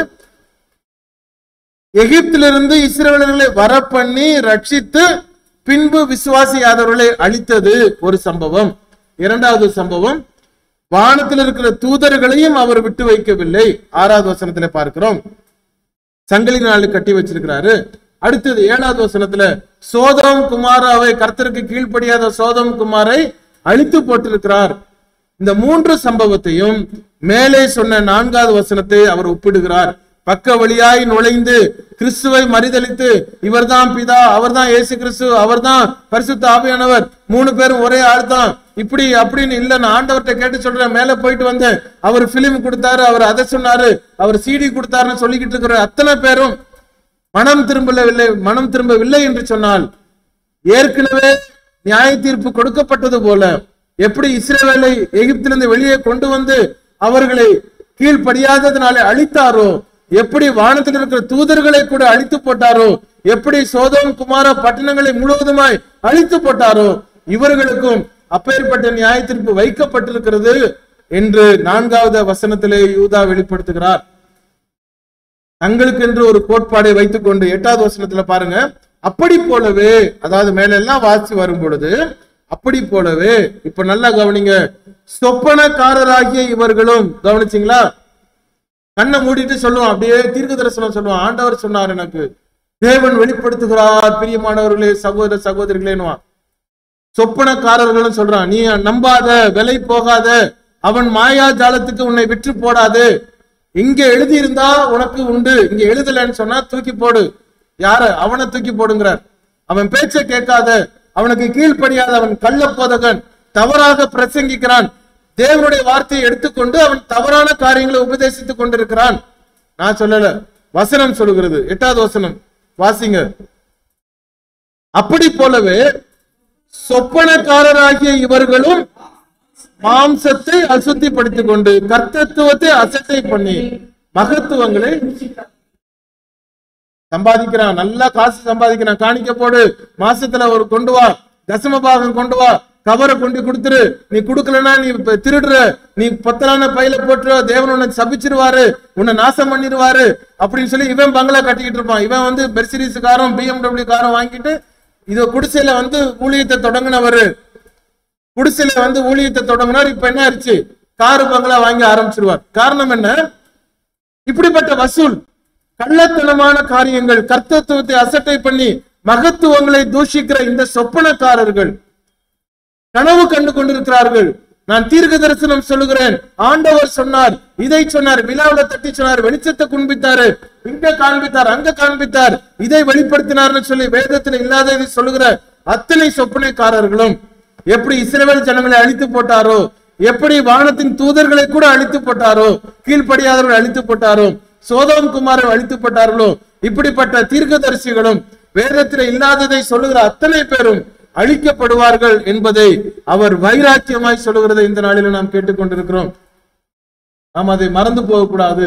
எகிப்திலிருந்து இஸ்ரவேலர்களை வரப்பண்ணி ரட்சித்து பின்பு விசுவாசியாதவர்களை அழித்தது ஒரு சம்பவம் இரண்டாவது சம்பவம் வானத்தில் இருக்கிற தூதர்களையும் அவர் விட்டு வைக்கவில்லை ஆறாவது வசனத்துல பார்க்கிறோம் சங்கிலி நாள் கட்டி வச்சிருக்கிறாரு அடுத்தது ஏழாவது வசனத்துல சோதம் குமாராவை கர்த்தருக்கு கீழ்ப்படியாத சோதம் குமாரை அழித்து போட்டிருக்கிறார் இந்த மூன்று சம்பவத்தையும் மேலே சொன்ன நான்காவது வசனத்தை அவர் ஒப்பிடுகிறார் பக்க வழியாய் நுழைந்து கிறிஸ்துவை மறிதளித்து இவர்தான் பிதா அவர்தான் இயேசு கிறிஸ்து அவர்தான் பரிசுத்த ஆவியானவர் மூணு பேரும் ஒரே ஆள் தான் இப்படி அப்படின்னு இல்ல நான் ஆண்டவர்கிட்ட கேட்டு சொல்றேன் மேல போயிட்டு வந்தேன் அவர் பிலிம் கொடுத்தாரு அவர் அதை சொன்னாரு அவர் சிடி கொடுத்தாருன்னு சொல்லிக்கிட்டு இருக்கிற அத்தனை பேரும் மனம் திரும்பவில்லை மனம் திரும்பவில்லை என்று சொன்னால் ஏற்கனவே நியாய தீர்ப்பு கொடுக்கப்பட்டது போல எப்படி இஸ்ரவேலை எகிப்திலிருந்து வெளியே கொண்டு வந்து அவர்களை கீழ்ப்படியாததினாலே அழித்தாரோ எப்படி வானத்தில் இருக்கிற தூதர்களை கூட அழித்து போட்டாரோ எப்படி சோதம் குமார பட்டணங்களை முழுவதுமாய் அழித்து போட்டாரோ இவர்களுக்கும் அப்பேற்பட்ட நியாய தீர்ப்பு வைக்கப்பட்டிருக்கிறது என்று நான்காவது வசனத்திலே யூதா வெளிப்படுத்துகிறார் தங்களுக்கு என்று ஒரு கோட்பாடை வைத்துக் கொண்டு எட்டாவது வசனத்துல பாருங்க அப்படி போலவே அதாவது மேல எல்லாம் வாசி வரும் பொழுது அப்படி போலவே இப்ப நல்லா கவனிங்க சொப்பனக்காரராகிய இவர்களும் கவனிச்சீங்களா கண்ணை மூடிட்டு சொல்லுவான் அப்படியே தீர்க்க தரிசனம் சொல்லுவான் ஆண்டவர் சொன்னார் எனக்கு தேவன் வெளிப்படுத்துகிறார் பிரியமானவர்களே சகோதர சகோதரிகளேன்னுவான் சொப்பனக்காரர்களும் சொல்றான் நீ நம்பாத விலை போகாத அவன் மாயா ஜாலத்துக்கு உன்னை விற்று போடாது இங்க எழுதியிருந்தா உனக்கு உண்டு இங்க எழுதலைன்னு சொன்னா தூக்கி போடு யார அவனை தூக்கி போடுங்கிறார் அவன் பேச்சை கேட்காத அவனுக்கு கீழ்ப்படியாத அவன் கள்ள போதகன் தவறாக பிரசங்கிக்கிறான் தேவனுடைய வார்த்தையை எடுத்துக்கொண்டு அவன் தவறான காரியங்களை உபதேசித்துக் கொண்டிருக்கிறான் நான் சொல்லல வசனம் சொல்லுகிறது எட்டாவது வசனம் வாசிங்க அப்படி போலவே சொப்பனக்காரராகிய இவர்களும் மாம்சத்தை அசுத்திப்படுத்திக் கொண்டு கர்த்தத்துவத்தை அசட்டை பண்ணி மகத்துவங்களை சம்பாதிக்கிறான் நல்லா காசு சம்பாதிக்கிறான் காணிக்க போடு மாசத்துல ஒரு கொண்டு வா தசம பாகம் கொண்டு வா கவரை கொண்டு கொடுத்துரு நீ கொடுக்கலன்னா நீ இப்ப திருடுற நீ பத்தலான பையில போட்டுரு தேவன் உன்னை சபிச்சிருவாரு உன்னை நாசம் பண்ணிடுவாரு அப்படின்னு சொல்லி இவன் பங்களா கட்டிக்கிட்டு இருப்பான் இவன் வந்து மெர்சிடிஸ் காரும் பிஎம்டபிள்யூ காரும் வாங்கிட்டு இத குடிசையில வந்து ஊழியத்தை தொடங்கினவரு குடிசையில வந்து ஊழியத்தை தொடங்கினார் இப்ப என்ன ஆயிடுச்சு காரு பங்களா வாங்கி ஆரம்பிச்சிருவார் காரணம் என்ன இப்படிப்பட்ட வசூல் கள்ளத்தனமான காரியங்கள் கர்த்தத்துவத்தை அசட்டை பண்ணி மகத்துவங்களை தூஷிக்கிற இந்த சொப்பனக்காரர்கள் கனவு கண்டு கொண்டிருக்கிறார்கள் நான் தீர்க்க தரிசனம் சொல்லுகிறேன் ஆண்டவர் சொன்னார் இதை சொன்னார் விழாவுல தட்டி சொன்னார் வெளிச்சத்தை குண்பித்தாரு இங்க காண்பித்தார் அங்க காண்பித்தார் இதை வெளிப்படுத்தினார்னு சொல்லி வேதத்துல இல்லாததை சொல்லுகிற அத்தனை சொப்பனைக்காரர்களும் எப்படி இஸ்ரவேல் ஜனங்களை அழித்து போட்டாரோ எப்படி வானத்தின் தூதர்களை கூட அழித்து போட்டாரோ கீழ்ப்படியாதவர்கள் அழித்து போட்டாரோ சோதோம் குமாரை அழித்து போட்டார்களோ இப்படிப்பட்ட தீர்க்கதரிசிகளும் வேதத்தில் இல்லாததை சொல்லுகிற அத்தனை பேரும் அழிக்கப்படுவார்கள் என்பதை அவர் வைராக்கியமாய் சொல்லுகிறதை இந்த நாளில நாம் கேட்டுக்கொண்டிருக்கிறோம் நாம் அதை மறந்து போகக்கூடாது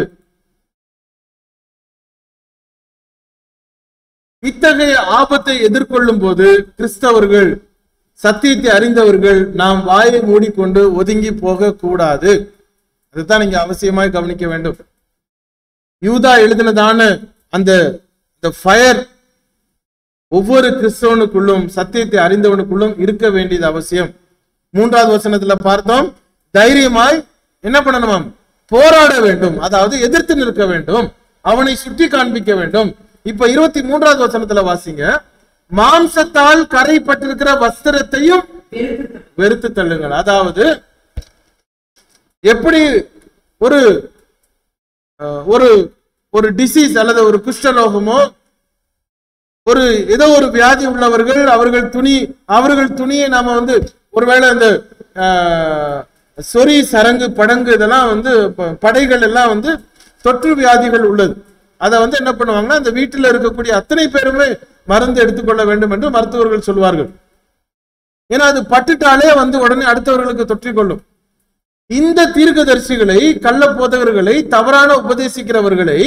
இத்தகைய ஆபத்தை எதிர்கொள்ளும் போது கிறிஸ்தவர்கள் சத்தியத்தை அறிந்தவர்கள் நாம் வாயை மூடிக்கொண்டு ஒதுங்கி போக கூடாது அதுதான் நீங்க அவசியமாய் கவனிக்க வேண்டும் யூதா எழுதினதான அந்த ஃபயர் ஒவ்வொரு கிறிஸ்தவனுக்குள்ளும் சத்தியத்தை அறிந்தவனுக்குள்ளும் இருக்க வேண்டியது அவசியம் மூன்றாவது வசனத்துல பார்த்தோம் தைரியமாய் என்ன பண்ணணுமாம் போராட வேண்டும் அதாவது எதிர்த்து நிற்க வேண்டும் அவனை சுட்டி காண்பிக்க வேண்டும் இப்ப இருபத்தி மூன்றாவது வசனத்துல வாசிங்க மாம்சத்தால் கரைப்பட்டிருக்கிற வஸ்திரத்தையும் வெறுத்து வெறுத்து தள்ளுங்கள் அதாவது எப்படி ஒரு அஹ், ஒரு ஒரு டிசீஸ் அல்லது ஒரு குஷ்டரோகமோ ஒரு ஏதோ ஒரு வியாதி உள்ளவர்கள் அவர்கள் துணி அவர்கள் துணியை நாம வந்து ஒருவேளை இந்த ஆஹ், சொறி சரங்கு படங்கு இதெல்லாம் வந்து ப- படைகள் எல்லாம் வந்து தொற்று வியாதிகள் உள்ளது அதை வந்து என்ன பண்ணுவாங்கன்னா அந்த வீட்டில் இருக்கக்கூடிய அத்தனை பேருமே மருந்து எடுத்துக்கொள்ள வேண்டும் என்று மருத்துவர்கள் சொல்வார்கள் ஏன்னா அது பட்டுட்டாலே வந்து உடனே அடுத்தவர்களுக்கு தொற்றிக்கொள்ளும் இந்த தீர்க்கதரிசிகளை கள்ள போதகர்களை தவறான உபதேசிக்கிறவர்களை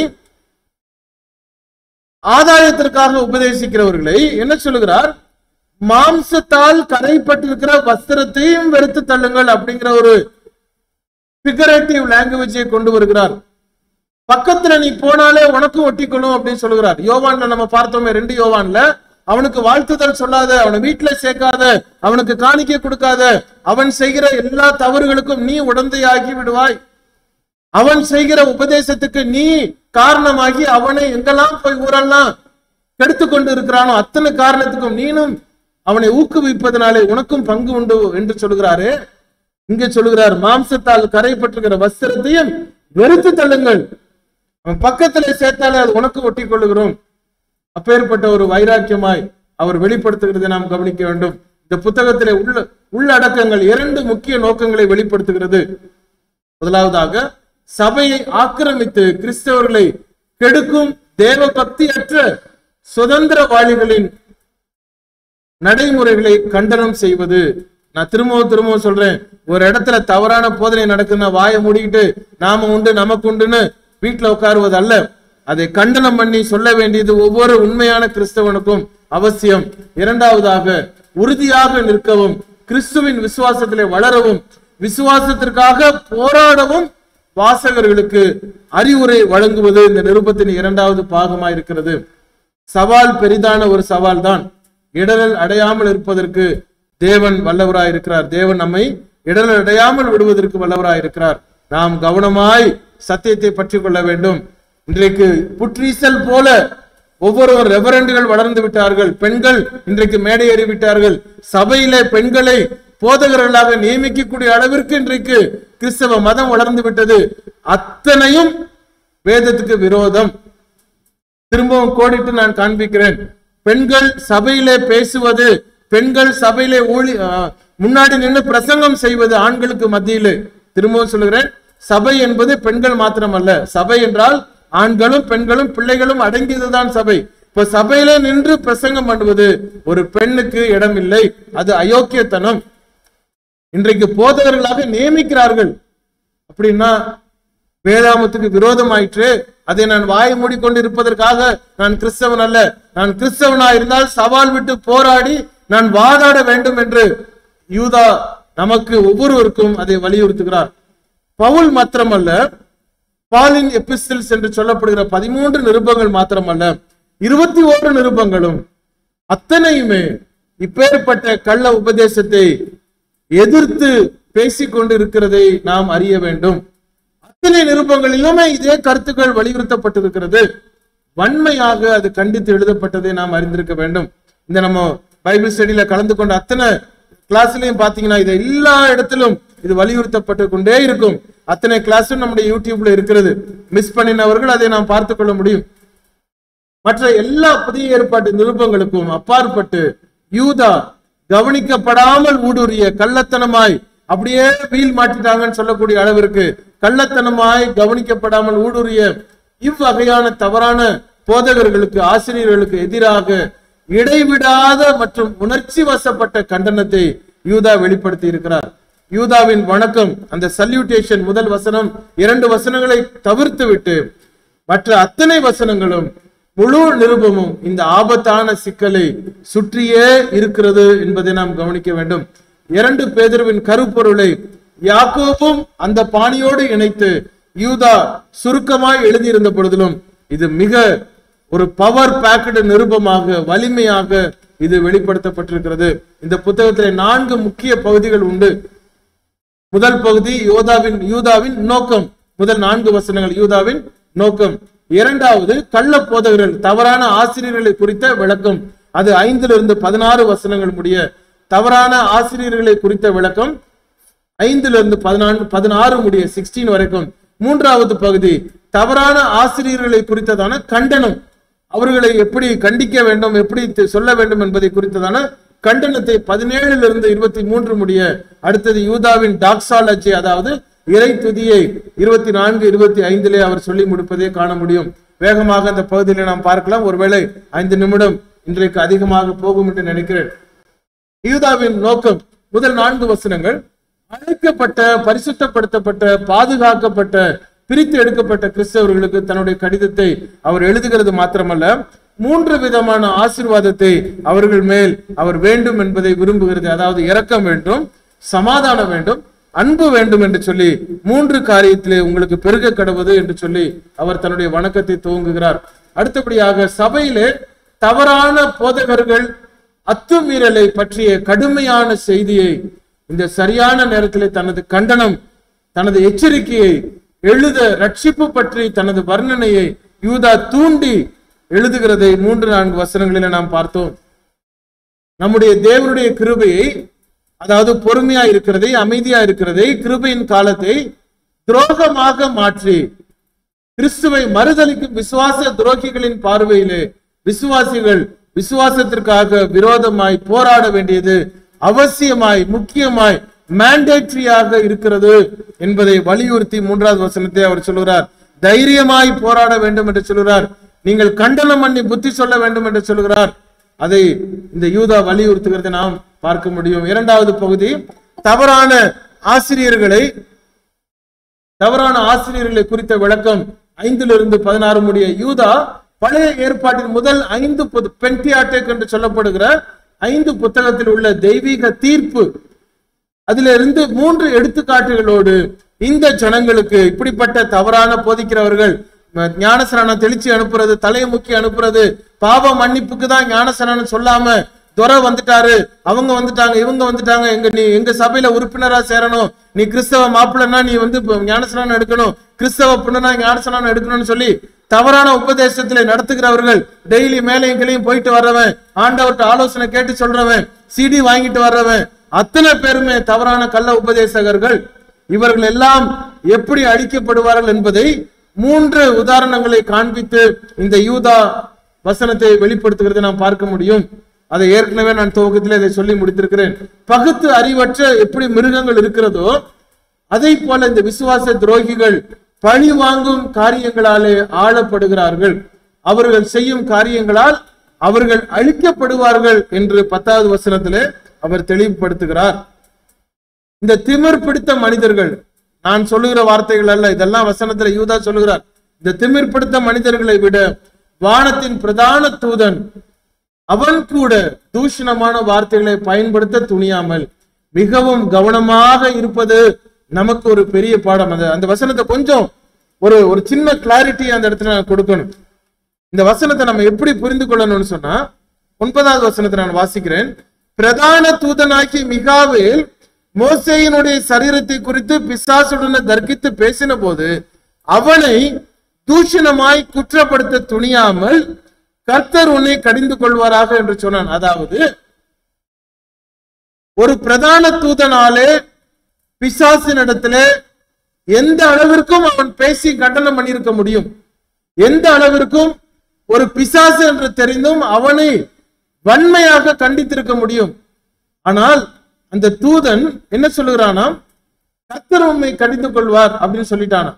ஆதாயத்திற்காக உபதேசிக்கிறவர்களை என்ன சொல்லுகிறார் மாம்சத்தால் கரைப்பட்டிருக்கிற வஸ்திரத்தையும் வெறுத்து தள்ளுங்கள் அப்படிங்கிற ஒரு பிகரேட்டிவ் லாங்குவேஜை கொண்டு வருகிறார் பக்கத்துல நீ போனாலே உனக்கும் ஒட்டிக்கணும் அப்படின்னு சொல்லுகிறார் யோவான்ல நம்ம பார்த்தோமே ரெண்டு யோவான்ல அவனுக்கு வாழ்த்துதல் சொல்லாத அவனை வீட்டுல சேர்க்காத அவனுக்கு காணிக்கை கொடுக்காத அவன் செய்கிற எல்லா தவறுகளுக்கும் நீ உடந்தையாகி விடுவாய் அவன் செய்கிற உபதேசத்துக்கு நீ காரணமாகி அவனை எங்கெல்லாம் போய் ஊரெல்லாம் கெடுத்து கொண்டு இருக்கிறானோ அத்தனை காரணத்துக்கும் நீனும் அவனை ஊக்குவிப்பதனாலே உனக்கும் பங்கு உண்டு என்று சொல்லுகிறாரு இங்கே சொல்லுகிறார் மாம்சத்தால் கரைப்பட்டிருக்கிற வஸ்திரத்தையும் வெறுத்து தள்ளுங்கள் அவன் பக்கத்துல சேர்த்தாலே அது உனக்கு ஒட்டி கொள்ளுகிறோம் அப்பேற்பட்ட ஒரு வைராக்கியமாய் அவர் வெளிப்படுத்துகிறதை நாம் கவனிக்க வேண்டும் இந்த புத்தகத்திலே உள்ள உள்ளடக்கங்கள் இரண்டு முக்கிய நோக்கங்களை வெளிப்படுத்துகிறது முதலாவதாக சபையை ஆக்கிரமித்து கிறிஸ்தவர்களை கெடுக்கும் தேவ பக்தியற்ற சுதந்திரவாளிகளின் நடைமுறைகளை கண்டனம் செய்வது நான் திரும்பவும் திரும்பவும் சொல்றேன் ஒரு இடத்துல தவறான போதனை நடக்குதுன்னா வாயை மூடிக்கிட்டு நாம உண்டு நமக்கு உண்டுன்னு வீட்டுல உட்காருவது அல்ல அதை கண்டனம் பண்ணி சொல்ல வேண்டியது ஒவ்வொரு உண்மையான கிறிஸ்தவனுக்கும் அவசியம் இரண்டாவதாக உறுதியாக நிற்கவும் கிறிஸ்துவின் விசுவாசத்திலே வளரவும் விசுவாசத்திற்காக போராடவும் வாசகர்களுக்கு அறிவுரை வழங்குவது இந்த நிருபத்தின் இரண்டாவது பாகமாய் இருக்கிறது சவால் பெரிதான ஒரு சவால் தான் இடரல் அடையாமல் இருப்பதற்கு தேவன் வல்லவராய் இருக்கிறார் தேவன் நம்மை இடரல் அடையாமல் விடுவதற்கு வல்லவராய் இருக்கிறார் நாம் கவனமாய் சத்தியத்தை பற்றி கொள்ள வேண்டும் இன்றைக்கு புற்றீசல் போல ஒவ்வொருவர் ரெவரண்டுகள் வளர்ந்து விட்டார்கள் பெண்கள் இன்றைக்கு மேடை ஏறி விட்டார்கள் சபையிலே பெண்களை போதகர்களாக நியமிக்கக்கூடிய அளவிற்கு இன்றைக்கு கிறிஸ்தவ மதம் வளர்ந்து விட்டது அத்தனையும் வேதத்துக்கு விரோதம் திரும்பவும் கோடிட்டு நான் காண்பிக்கிறேன் பெண்கள் சபையிலே பேசுவது பெண்கள் சபையிலே ஊழி ஆ, முன்னாடி நின்று பிரசங்கம் செய்வது ஆண்களுக்கு மத்தியிலே திரும்பவும் சொல்லுகிறேன் சபை என்பது பெண்கள் மாத்திரமல்ல சபை என்றால் ஆண்களும் பெண்களும் பிள்ளைகளும் அடங்கியதுதான் சபை இப்ப சபையிலே நின்று பிரசங்கம் பண்ணுவது ஒரு பெண்ணுக்கு இடம் இல்லை அது அயோக்கியத்தனம் இன்றைக்கு போதகர்களாக நியமிக்கிறார்கள் அப்படின்னா வேதாமத்துக்கு விரோதமாயிற்று அதை நான் வாய் மூடிக்கொண்டு இருப்பதற்காக நான் கிறிஸ்தவன் அல்ல நான் கிறிஸ்தவனா இருந்தால் சவால் விட்டு போராடி நான் வாதாட வேண்டும் என்று யூதா நமக்கு ஒவ்வொருவருக்கும் அதை வலியுறுத்துகிறார் பவுல் மாத்திரமல்ல பாலின் எபிஸ்டில்ஸ் என்று சொல்லப்படுகிற பதிமூன்று நிருபங்கள் மாத்திரமல்ல இருபத்தி ஓரு நிருபங்களும் அத்தனையுமே இப்பேற்பட்ட கள்ள உபதேசத்தை எதிர்த்து பேசிக் கொண்டு இருக்கிறதை நாம் அறிய வேண்டும் அத்தனை நிருபங்களிலுமே இதே கருத்துக்கள் வலியுறுத்தப்பட்டிருக்கிறது வன்மையாக அது கண்டித்து எழுதப்பட்டதை நாம் அறிந்திருக்க வேண்டும் இந்த நம்ம பைபிள் ஸ்டடியில கலந்து கொண்ட அத்தனை கிளாஸ்லயும் பாத்தீங்கன்னா இது எல்லா இடத்திலும் இது வலியுறுத்தப்பட்டு கொண்டே இருக்கும் அத்தனை கிளாஸும் நம்முடைய யூடியூப்ல இருக்கிறது மிஸ் பண்ணினவர்கள் அதை நாம் பார்த்து கொள்ள முடியும் மற்ற எல்லா புதிய ஏற்பாட்டு நிருபங்களுக்கும் அப்பாற்பட்டு யூதா கவனிக்கப்படாமல் ஊடுருவிய கள்ளத்தனமாய் அப்படியே வீல் மாட்டிட்டாங்கன்னு சொல்லக்கூடிய அளவிற்கு கள்ளத்தனமாய் கவனிக்கப்படாமல் ஊடுருவிய இவ்வகையான தவறான போதகர்களுக்கு ஆசிரியர்களுக்கு எதிராக இடைவிடாத மற்றும் உணர்ச்சி வசப்பட்ட கண்டனத்தை யூதா வெளிப்படுத்தி இருக்கிறார் யூதாவின் வணக்கம் அந்த சல்யூட்டேஷன் முதல் வசனம் இரண்டு வசனங்களை தவிர்த்து விட்டு மற்ற அத்தனை வசனங்களும் முழு நிருபமும் இந்த ஆபத்தான சிக்கலை சுற்றியே இருக்கிறது என்பதை நாம் கவனிக்க வேண்டும் இரண்டு பேதர்வின் கருப்பொருளை யாக்கோபும் அந்த பாணியோடு இணைத்து யூதா சுருக்கமாய் எழுதியிருந்த பொழுதிலும் இது மிக ஒரு பவர் பேக்கடு நிருபமாக வலிமையாக இது வெளிப்படுத்தப்பட்டிருக்கிறது இந்த புத்தகத்திலே நான்கு முக்கிய பகுதிகள் உண்டு முதல் பகுதி யோதாவின் யூதாவின் நோக்கம் முதல் நான்கு வசனங்கள் யூதாவின் நோக்கம் இரண்டாவது கள்ள போதகர்கள் தவறான ஆசிரியர்களை குறித்த விளக்கம் அது ஐந்திலிருந்து பதினாறு வசனங்கள் முடிய தவறான ஆசிரியர்களை குறித்த விளக்கம் ஐந்திலிருந்து பதினான்கு பதினாறு முடிய சிக்ஸ்டீன் வரைக்கும் மூன்றாவது பகுதி தவறான ஆசிரியர்களை குறித்ததான கண்டனம் அவர்களை எப்படி கண்டிக்க வேண்டும் எப்படி தி- சொல்ல வேண்டும் என்பதை குறித்ததான கண்டனத்தை பதினேழுல இருபத்தி மூன்று முடிய அடுத்தது யூதாவின் டாக்ஸாலஜி அதாவது இறை துதியை இருபத்தி நான்கு இருபத்தி ஐந்திலே அவர் சொல்லி முடிப்பதை காண முடியும் வேகமாக அந்த பகுதியில நாம் பார்க்கலாம் ஒருவேளை ஐந்து நிமிடம் இன்றைக்கு அதிகமாக போகும் என்று நினைக்கிறேன் யூதாவின் நோக்கம் முதல் நான்கு வசனங்கள் அழைக்கப்பட்ட பரிசுத்தப்படுத்தப்பட்ட பாதுகாக்கப்பட்ட பிரித்து எடுக்கப்பட்ட கிறிஸ்தவர்களுக்கு தன்னுடைய கடிதத்தை அவர் எழுதுகிறது மாத்திரமல்ல மூன்று விதமான ஆசீர்வாதத்தை அவர்கள் மேல் அவர் வேண்டும் என்பதை விரும்புகிறது அதாவது இரக்கம் வேண்டும் சமாதானம் வேண்டும் அன்பு வேண்டும் என்று சொல்லி மூன்று காரியத்திலே உங்களுக்கு பெருக கடவுது என்று சொல்லி அவர் தன்னுடைய வணக்கத்தை துவங்குகிறார் அடுத்தபடியாக சபையிலே தவறான போதகர்கள் அத்துமீறலை பற்றிய கடுமையான செய்தியை இந்த சரியான நேரத்திலே தனது கண்டனம் தனது எச்சரிக்கையை எழுத ரட்சிப்பு பற்றி தனது வர்ணனையை யூதா தூண்டி எழுதுகிறதை மூன்று நான்கு வசனங்களில நாம் பார்த்தோம் நம்முடைய தேவனுடைய கிருபையை அதாவது பொறுமையா இருக்கிறதை அமைதியா இருக்கிறதை கிருபையின் காலத்தை துரோகமாக மாற்றி கிறிஸ்துவை மறுதலிக்கும் விசுவாச துரோகிகளின் பார்வையிலே விசுவாசிகள் விசுவாசத்திற்காக விரோதமாய் போராட வேண்டியது அவசியமாய் முக்கியமாய் மேண்டேட்ரியாக இருக்கிறது என்பதை வலியுறுத்தி மூன்றாவது வசனத்தை அவர் சொல்கிறார் தைரியமாய் போராட வேண்டும் என்று சொல்கிறார் நீங்கள் கண்டனம் பண்ணி புத்தி சொல்ல வேண்டும் என்று சொல்கிறார் அதை இந்த யூதா வலியுறுத்துகிறதை நாம் பார்க்க முடியும் இரண்டாவது பகுதி தவறான ஆசிரியர்களை தவறான ஆசிரியர்களை குறித்த விளக்கம் ஐந்திலிருந்து பதினாறு முடிய யூதா பழைய ஏற்பாட்டின் முதல் ஐந்து பென்டியாட்டேக் என்று சொல்லப்படுகிற ஐந்து புத்தகத்தில் உள்ள தெய்வீக தீர்ப்பு அதுல இருந்து மூன்று எடுத்துக்காட்டுகளோடு இந்த ஜனங்களுக்கு இப்படிப்பட்ட தவறான போதிக்கிறவர்கள் ம- ஞானஸ்நானம் தெளிச்சு அனுப்புறது தலையை முக்கி அனுப்புறது பாவ மன்னிப்புக்கு தான் ஞானஸ்நானம் சொல்லாம துரை வந்துட்டாரு அவங்க வந்துட்டாங்க இவங்க வந்துட்டாங்க எங்க நீ எங்க சபையில உறுப்பினரா சேரணும் நீ கிறிஸ்தவ மாப்பிள்ளனா நீ வந்து இப்ப ஞானஸ்நானம் எடுக்கணும் கிறிஸ்தவ பொண்ணுனா ஞானஸ்நானம் எடுக்கணும்னு சொல்லி தவறான உபதேசத்திலே நடத்துகிறவர்கள் டெய்லி மேலையும் கிளையும் போயிட்டு வர்றவன் ஆண்டவர்கிட்ட ஆலோசனை கேட்டு சொல்றவன் சிடி வாங்கிட்டு வர்றவன் அத்தனை பேருமே தவறான கள்ள உபதேசகர்கள் இவர்கள் எல்லாம் எப்படி அழிக்கப்படுவார்கள் என்பதை மூன்று உதாரணங்களை காண்பித்து இந்த யூதா வசனத்தை வெளிப்படுத்துகிறதை நாம் பார்க்க முடியும் அதை ஏற்கனவே நான் துவக்கத்திலே இதை சொல்லி முடித்திருக்கிறேன் பகுத்து அறிவற்ற எப்படி மிருகங்கள் இருக்கிறதோ அதை போல இந்த விசுவாச துரோகிகள் பழி வாங்கும் காரியங்களாலே ஆளப்படுகிறார்கள் அவர்கள் செய்யும் காரியங்களால் அவர்கள் அழிக்கப்படுவார்கள் என்று பத்தாவது வசனத்திலே அவர் தெளிவுபடுத்துகிறார் இந்த திமிர் பிடித்த மனிதர்கள் நான் சொல்லுகிற வார்த்தைகள் அல்ல இதெல்லாம் வசனத்துல யூதா சொல்லுகிறார் இந்த திமிர் பிடித்த மனிதர்களை விட வானத்தின் பிரதான தூதன் அவன் கூட தூஷணமான வார்த்தைகளை பயன்படுத்த துணியாமல் மிகவும் கவனமாக இருப்பது நமக்கு ஒரு பெரிய பாடம் அந்த அந்த வசனத்தை கொஞ்சம் ஒரு ஒரு சின்ன கிளாரிட்டி அந்த இடத்துல நான் கொடுக்கணும் இந்த வசனத்தை நம்ம எப்படி புரிந்து கொள்ளணும்னு சொன்னா ஒன்பதாவது வசனத்தை நான் வாசிக்கிறேன் பிரதான தூதனாக்கி மிகாவேல் மோசேயினுடைய சரீரத்தை குறித்து பிசாசுடன் தர்க்கித்து பேசின போது அவனை தூஷணமாய் குற்றப்படுத்த துணியாமல் கர்த்தர் உன்னை கடிந்து கொள்வாராக என்று சொன்னான் அதாவது ஒரு பிரதான தூதனாலே பிசாசினிடத்திலே எந்த அளவிற்கும் அவன் பேசி கண்டனம் பண்ணியிருக்க முடியும் எந்த அளவிற்கும் ஒரு பிசாசு என்று தெரிந்தும் அவனை வன்மையாக கண்டித்திருக்க முடியும் ஆனால் அந்த தூதன் என்ன சொல்லுகிறானாம் கர்த்தர் உண்மை கடிந்து கொள்வார் அப்படின்னு சொல்லிட்டானா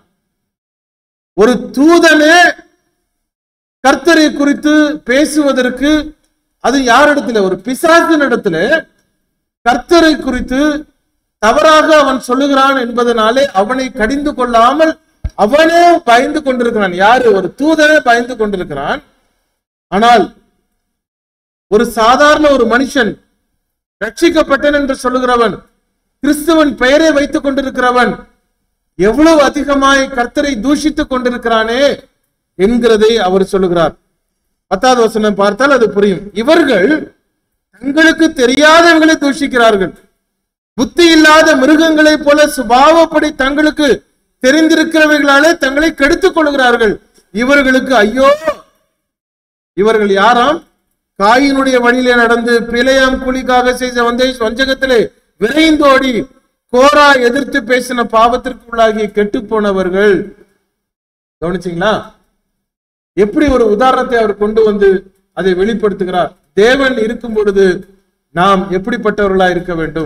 ஒரு தூதனே கர்த்தரை குறித்து பேசுவதற்கு அது யாரிடத்துல ஒரு பிசாசின் இடத்துல கர்த்தரை குறித்து தவறாக அவன் சொல்லுகிறான் என்பதனாலே அவனை கடிந்து கொள்ளாமல் அவனே பயந்து கொண்டிருக்கிறான் யாரு ஒரு தூதனே பயந்து கொண்டிருக்கிறான் ஆனால் ஒரு சாதாரண ஒரு மனுஷன் ரட்சிக்கப்பட்டேன் என்று சொல்லுகிறவன் கிறிஸ்துவன் பெயரை வைத்துக் கொண்டிருக்கிறவன் எவ்வளவு அதிகமாய் கர்த்தரை தூஷித்துக் கொண்டிருக்கிறானே என்கிறதை அவர் சொல்லுகிறார் பத்தாவது வசனம் பார்த்தால் அது புரியும் இவர்கள் தங்களுக்கு தெரியாதவர்களை தூஷிக்கிறார்கள் புத்தி இல்லாத மிருகங்களைப் போல சுபாவப்படி தங்களுக்கு தெரிந்திருக்கிறவர்களாலே தங்களை கெடுத்துக் கொள்கிறார்கள் இவர்களுக்கு ஐயோ இவர்கள் யாராம் காயினுடைய வழியிலே நடந்து பிழையாம் கூலிக்காக செய்த வந்தே வஞ்சகத்திலே விரைந்தோடி கோரா எதிர்த்து பேசின பாவத்திற்கு உள்ளாகி கெட்டு போனவர்கள் கவனிச்சீங்களா எப்படி ஒரு உதாரணத்தை அவர் கொண்டு வந்து அதை வெளிப்படுத்துகிறார் தேவன் இருக்கும் பொழுது நாம் எப்படிப்பட்டவர்களா இருக்க வேண்டும்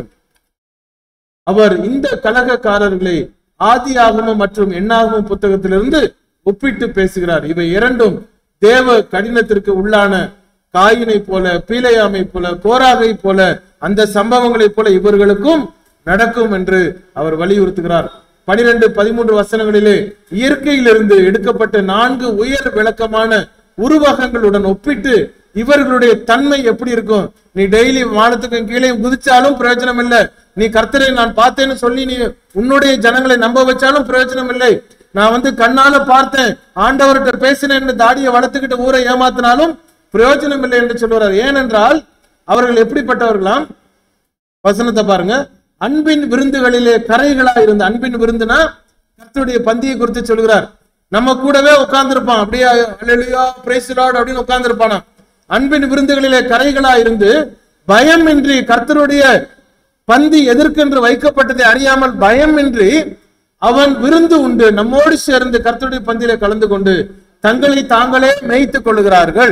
அவர் இந்த கலகக்காரர்களை ஆதி ஆகமம் மற்றும் எண்ணாகமம் புத்தகத்திலிருந்து ஒப்பிட்டு பேசுகிறார் இவை இரண்டும் தேவ கடினத்திற்கு உள்ளான காயினை போல பீலையாமை போல கோராகை போல அந்த சம்பவங்களைப் போல இவர்களுக்கும் நடக்கும் என்று அவர் வலியுறுத்துகிறார் பனிரெண்டு பதிமூன்று வசனங்களிலே இயற்கையிலிருந்து எடுக்கப்பட்ட நான்கு உயர் விளக்கமான உருவகங்களுடன் ஒப்பிட்டு இவர்களுடைய தன்மை எப்படி இருக்கும் நீ டெய்லி வானத்துக்கும் கீழே குதிச்சாலும் பிரயோஜனம் இல்லை நீ கர்த்தரை நான் பார்த்தேன்னு சொல்லி நீ உன்னுடைய ஜனங்களை நம்ப வச்சாலும் பிரயோஜனம் இல்லை நான் வந்து கண்ணால பார்த்தேன் ஆண்டவர்கிட்ட பேசினேன்னு தாடியை வளர்த்துக்கிட்டு ஊரை ஏமாத்தினாலும் பிரயோஜனம் இல்லை என்று சொல்லுவார் ஏனென்றால் அவர்கள் எப்படிப்பட்டவர்களாம் வசனத்தை பாருங்க அன்பின் விருந்துகளிலே கரைகளா இருந்த அன்பின் விருந்துனா கர்த்தருடைய பந்தியை குறித்து சொல்கிறார் நம்ம கூடவே உட்கார்ந்திருப்பான் அப்படியே அல்லேலூயா பிரைஸ் லார்ட் அப்படின்னு உட்கார்ந்திருப்பானா அன்பின் விருந்துகளிலே கரைகளா இருந்து பயமின்றி கர்த்தருடைய பந்தி எதற்கென்று வைக்கப்பட்டதை அறியாமல் பயமின்றி அவன் விருந்து உண்டு நம்மோடு சேர்ந்து கர்த்தருடைய பந்தியிலே கலந்து கொண்டு தங்களை தாங்களே மேய்த்துக் கொள்கிறார்கள்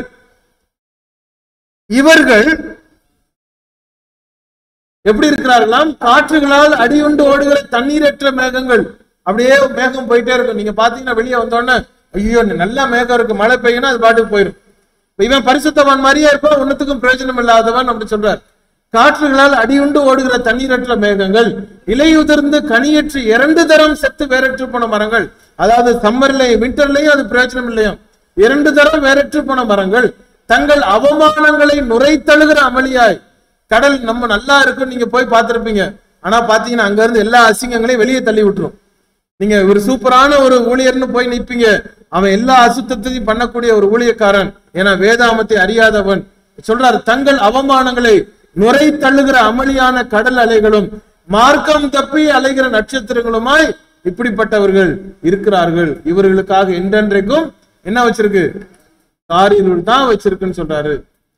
இவர்கள் எப்படி இருக்கிறார்களாம் காற்றுகளால் அடியுண்டு ஓடுகிற தண்ணீரற்ற மேகங்கள் அப்படியே மேகம் போயிட்டே இருக்கும் நீங்க பாத்தீங்கன்னா வெளியே வந்தோடனே ஐயோ நல்லா மேகம் இருக்கு மழை பெய்யும்னா அது பாட்டுக்கு போயிடும் இப்ப இவன் பரிசுத்தவான் மாதிரியே இருப்பான் ஒன்னுத்துக்கும் பிரயோஜனம் இல்லாதவன் அப்படி சொல்றார் காற்றுகளால் அடியுண்டு ஓடுகிற தண்ணீரற்ற மேகங்கள் இலையுதிர்ந்து கனியற்று இரண்டு தரம் செத்து வேறற்று போன மரங்கள் அதாவது சம்மர்லயும் விண்டர்லயும் அது பிரயோஜனம் இல்லையும் இரண்டு தரம் வேறற்று போன மரங்கள் தங்கள் அவமானங்களை நுரைத்தழுகிற அமளியாய் கடல் நம்ம நல்லா இருக்குன்னு நீங்க போய் பார்த்திருப்பீங்க ஆனா பாத்தீங்கன்னா அங்க இருந்து எல்லா அசிங்கங்களையும் வெளியே தள்ளி விட்டுரும் நீங்க ஒரு சூப்பரான ஒரு ஊழியர்னு போய் நிப்பீங்க அவன் எல்லா அசுத்தத்தையும் பண்ணக்கூடிய ஒரு ஊழியக்காரன் ஏன்னா வேதாமத்தை அறியாதவன் சொல்றாரு தங்கள் அவமானங்களை நுரை தள்ளுகிற அமளியான கடல் அலைகளும் மார்க்கம் தப்பி அலைகிற நட்சத்திரங்களுமாய் இப்படிப்பட்டவர்கள் இருக்கிறார்கள் இவர்களுக்காக என்றென்றைக்கும் என்ன வச்சிருக்கு காரிருள் தான் வச்சிருக்குன்னு சொல்றாரு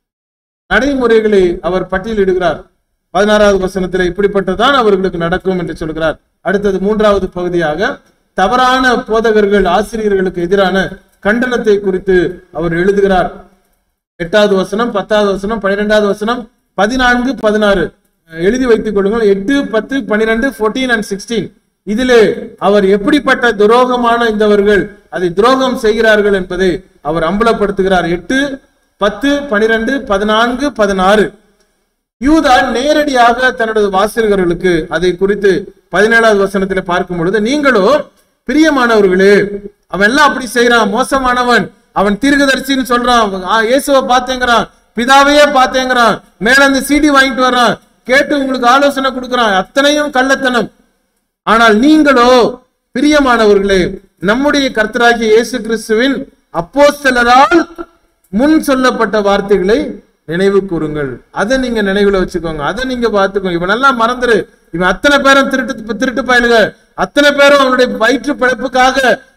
நடைமுறைகளை அவர் பட்டியலிடுகிறார் பதினாறாவது வசனத்தில் இப்படிப்பட்டதான் அவர்களுக்கு நடக்கும் என்று சொல்கிறார் அடுத்தது மூன்றாவது பகுதியாக தவறான போதகர்கள் ஆசிரியர்களுக்கு எதிரான கண்டனத்தை குறித்து அவர் எழுதுகிறார் எட்டாவது வசனம் பத்தாவது வசனம் பன்னிரெண்டாவது வசனம் பதினான்கு பதினாறு அஹ் எழுதி வைத்துக் கொள்ளுங்கள் எட்டு பத்து பன்னிரெண்டு ஃபோர்டீன் அண்ட் சிக்ஸ்டீன் இதிலே அவர் எப்படிப்பட்ட துரோகமான இந்தவர்கள் அதை துரோகம் செய்கிறார்கள் என்பதை அவர் அம்பலப்படுத்துகிறார் எட்டு பத்து பனிரெண்டு பதினான்கு பதினாறு யூதா நேரடியாக தன்னுடைய வாசகர்களுக்கு அதை குறித்து பதினேழாவது வசனத்துல பார்க்கும் பொழுது நீங்களோ பிரியமானவர்களே அவன் எல்லாம் அப்படி செய்யறான் மோசமானவன் அவன் தீர்க்கதரிசின்னு சொல்றான் அவன், ஆ, இயேசுவை பார்த்தேங்கிறான் பிதாவையே பார்த்தேங்கிறான் மேல அந்த சிடி வாங்கிட்டு வர்றான் கேட்டு உங்களுக்கு ஆலோசனை கொடுக்கறான் அத்தனையும் கள்ளத்தனம் ஆனால் நீங்களோ பிரியமானவர்களே நம்முடைய கர்த்தராகிய இயேசு கிறிஸ்துவின் அப்போஸ்தலரால் முன் சொல்லப்பட்ட வார்த்தைகளை நினைவு கூறுங்கள் அதை நீங்க நினைவுல வச்சுக்கோங்க அதை நீங்க பார்த்துக்கோங்க இவனெல்லாம் மறந்துரு இவன் அத்தனை பேரும் திருட்டு திருட்டு பயலுக அத்தனை பேரும் அவனுடைய வயிற்று பிழைப்புக்காக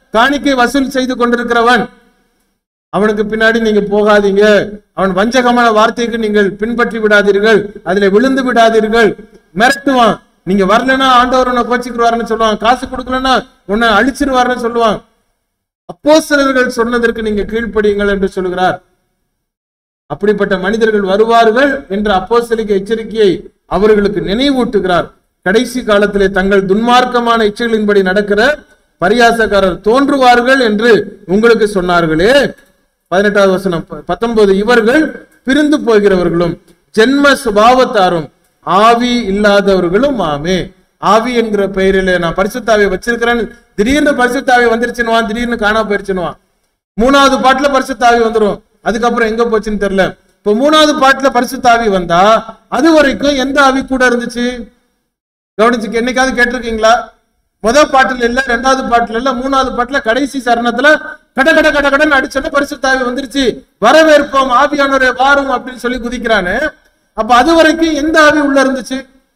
காணிக்கை வசூல் செய்து கொண்டிருக்கிறவன் அவனுக்கு பின்னாடி நீங்க போகாதீங்க அவன் வஞ்சகமான வார்த்தைக்கு நீங்கள் பின்பற்றி விடாதீர்கள் அதுல விழுந்து விடாதீர்கள் மிரட்டுவான் நீங்க வரலன்னா ஆண்டவர் உன்னை கோச்சிக்குவாருன்னு சொல்லுவான் காசு கொடுக்கலன்னா உன்னை அழிச்சிருவாருன்னு சொல்லுவான் அப்போஸ்தலர்கள் சொன்னதற்கு நீங்க கீழ்ப்படியுங்கள் என்று சொல்கிறார் அப்படிப்பட்ட மனிதர்கள் வருவார்கள் என்ற அப்போஸ்தலிக்க எச்சரிக்கையை அவர்களுக்கு நினைவூட்டுகிறார் கடைசி காலத்திலே தங்கள் துன்மார்க்கமான இச்சைகளின்படி நடக்கிற பரியாசக்காரர் தோன்றுவார்கள் என்று உங்களுக்கு சொன்னார்களே பதினெட்டாவது வசனம் ப- பத்தொன்பது இவர்கள் பிரிந்து போகிறவர்களும் ஜென்ம சுபாவத்தாரும் ஆவி இல்லாதவர்களும் ஆமே ஆவி என்கிற பெயரிலே நான் பரிசுத்தாவை வச்சிருக்கிறேன் திடீர்னு பரிசுத்தாவை வந்துருச்சுன்னுவான் திடீர்னு காணாம போயிருச்சுன்னுவான் மூணாவது பாட்டுல பரிசுத்தாவி வந்துரும் அதுக்கப்புறம் எங்க போச்சுன்னு தெரியல இப்ப மூணாவது பாட்டுல பரிசுத்தாவி வந்தா அது வரைக்கும் எந்த ஆவி கூட இருந்துச்சு கவனிச்சு என்னைக்காவது கேட்டிருக்கீங்களா முதல் பாட்டுல இல்ல ரெண்டாவது பாட்டுல இல்ல மூணாவது பாட்டுல கடைசி சரணத்துல கட கட கட கடன்னு அடிச்சோன்னா பரிசுத்தாவி வந்துருச்சு வரவேற்போம் ஆவியானவரே வாரும் அப்படின்னு சொல்லி குதிக்கிறானு அப்ப அது வரைக்கும் எந்த ஆவி உள்ள இருந்துச்சு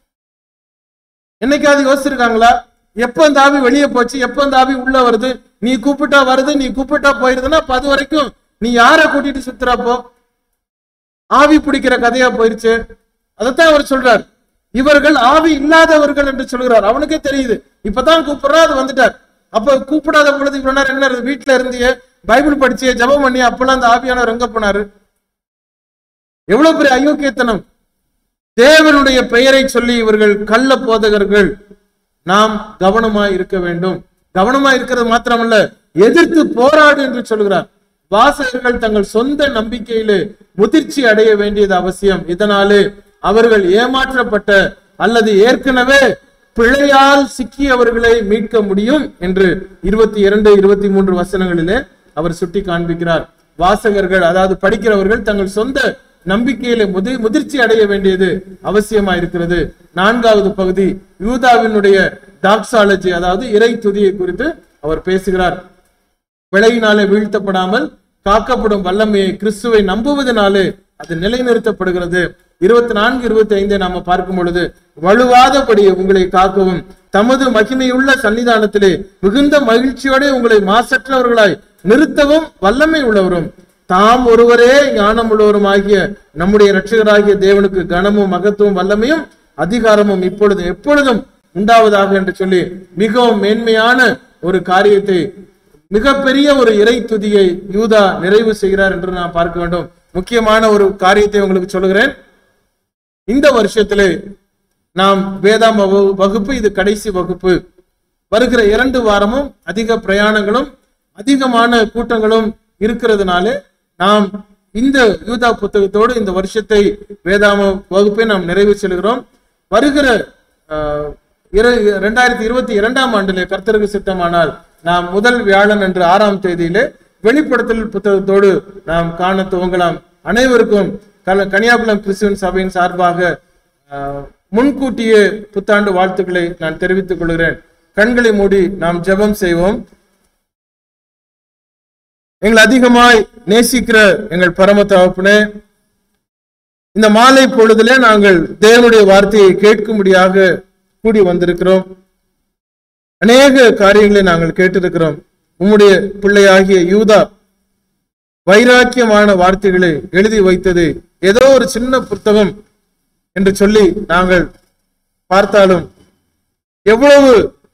என்னைக்காவது யோசிச்சிருக்காங்களா எப்ப அந்த ஆவி வெளியே போச்சு எப்ப அந்த ஆவி உள்ள வருது நீ கூப்பிட்டா வருது நீ கூப்பிட்டா போயிருதுன்னா அப்ப அது வரைக்கும் நீ யார கூட்டிட்டு சுத்துறப்போ ஆவி பிடிக்கிற கதையா போயிருச்சு அதைத்தான் அவர் சொல்றார் இவர்கள் ஆவி இல்லாதவர்கள் என்று சொல்கிறார் அவனுக்கே தெரியுது இப்பதான் கூப்பிடுறா அது வந்துட்டார் அப்ப கூப்பிடாத பொழுது இவ்வளவு நேரம் என்ன இருந்து? வீட்டுல இருந்தியே பைபிள் படிச்சியே ஜெபம் பண்ணி அப்பெல்லாம் அந்த ஆவியானவர் எங்க போனாரு எவ்வளவு பெரிய அயோக்கியத்தனம் தேவனுடைய பெயரை சொல்லி இவர்கள் கள்ள போதகர்கள் நாம் கவனமாய் இருக்க வேண்டும் கவனமாய் இருக்கிறது மாத்திரமல்ல எதிர்த்து போராடு என்று சொல்கிறார் வாசகர்கள் தங்கள் சொந்த நம்பிக்கையிலே முதிர்ச்சி அடைய வேண்டியது அவசியம் இதனாலே அவர்கள் ஏமாற்றப்பட்ட அல்லது ஏற்கனவே பிழையால் சிக்கியவர்களை மீட்க முடியும் என்று இருபத்தி இரண்டு இருபத்தி மூன்று வசனங்களிலே அவர் சுட்டி காண்பிக்கிறார் வாசகர்கள் அதாவது படிக்கிறவர்கள் தங்கள் சொந்த நம்பிக்கையில முதி முதிர்ச்சி அடைய வேண்டியது அவசியமா இருக்கிறது நான்காவது பகுதி யூதாவினுடைய டாக்ஸாலஜி அதாவது இறை துதியை குறித்து அவர் பேசுகிறார் விளையினாலே வீழ்த்தப்படாமல் காக்கப்படும் வல்லமையை கிறிஸ்துவை நம்புவதனாலே அது நிலைநிறுத்தப்படுகிறது இருபத்தி நான்கு இருபத்தி ஐந்தை நாம பார்க்கும் பொழுது வலுவாதபடி உங்களை காக்கவும் தமது மகிமையுள்ள சன்னிதானத்திலே மிகுந்த மகிழ்ச்சியோட உங்களை மாசற்றவர்களாய் நிறுத்தவும் வல்லமை உள்ளவரும் தாம் ஒருவரே ஞானம் உள்ளவரும் ஆகிய நம்முடைய இரட்சகராகிய தேவனுக்கு கனமும் மகத்துவம் வல்லமையும் அதிகாரமும் இப்பொழுதும் எப்பொழுதும் உண்டாவதாக என்று சொல்லி மிகவும் மேன்மையான ஒரு காரியத்தை மிகப்பெரிய ஒரு இறை துதியை யூதா நிறைவு செய்கிறார் என்று நாம் பார்க்க வேண்டும் முக்கியமான ஒரு காரியத்தை உங்களுக்கு சொல்லுகிறேன் இந்த வருஷத்திலே நாம் வேதாம வகு- வகுப்பு இது கடைசி வகுப்பு வருகிற இரண்டு வாரமும் அதிக பிரயாணங்களும் அதிகமான கூட்டங்களும் இருக்கிறதுனாலே நாம் இந்த யூதா புத்தகத்தோடு இந்த வருஷத்தை வேதாம வகுப்பை நாம் நிறைவு செல்கிறோம் வருகிற ஆஹ், இர- இரண்டாயிரத்தி இருபத்தி இரண்டாம் ஆண்டிலே கர்த்தருக்கு சித்தமானால் நாம் முதல் வியாழன் என்று ஆறாம் தேதியிலே வெளிப்படுத்தல் புத்தகத்தோடு நாம் காண துவங்கலாம் அனைவருக்கும் கல- கன்னியாகுளம் கிறிஸ்துவன் சபையின் சார்பாக ஆஹ், முன்கூட்டியே புத்தாண்டு வாழ்த்துக்களை நான் தெரிவித்துக் கொள்கிறேன் கண்களை மூடி நாம் ஜெபம் செய்வோம் எங்களை அதிகமாய் நேசிக்கிற எங்கள் பரம தகப்பனே இந்த மாலை பொழுதிலே நாங்கள் தேவனுடைய வார்த்தையை கேட்கும்படியாக கூடி வந்திருக்கிறோம் அநேக காரியங்களை நாங்கள் கேட்டிருக்கிறோம் உம்முடைய பிள்ளையாகிய யூதா வைராக்கியமான வார்த்தைகளை எழுதி வைத்தது ஏதோ ஒரு சின்ன புத்தகம் என்று சொல்லி நாங்கள் பார்த்தாலும் எவ்வளவு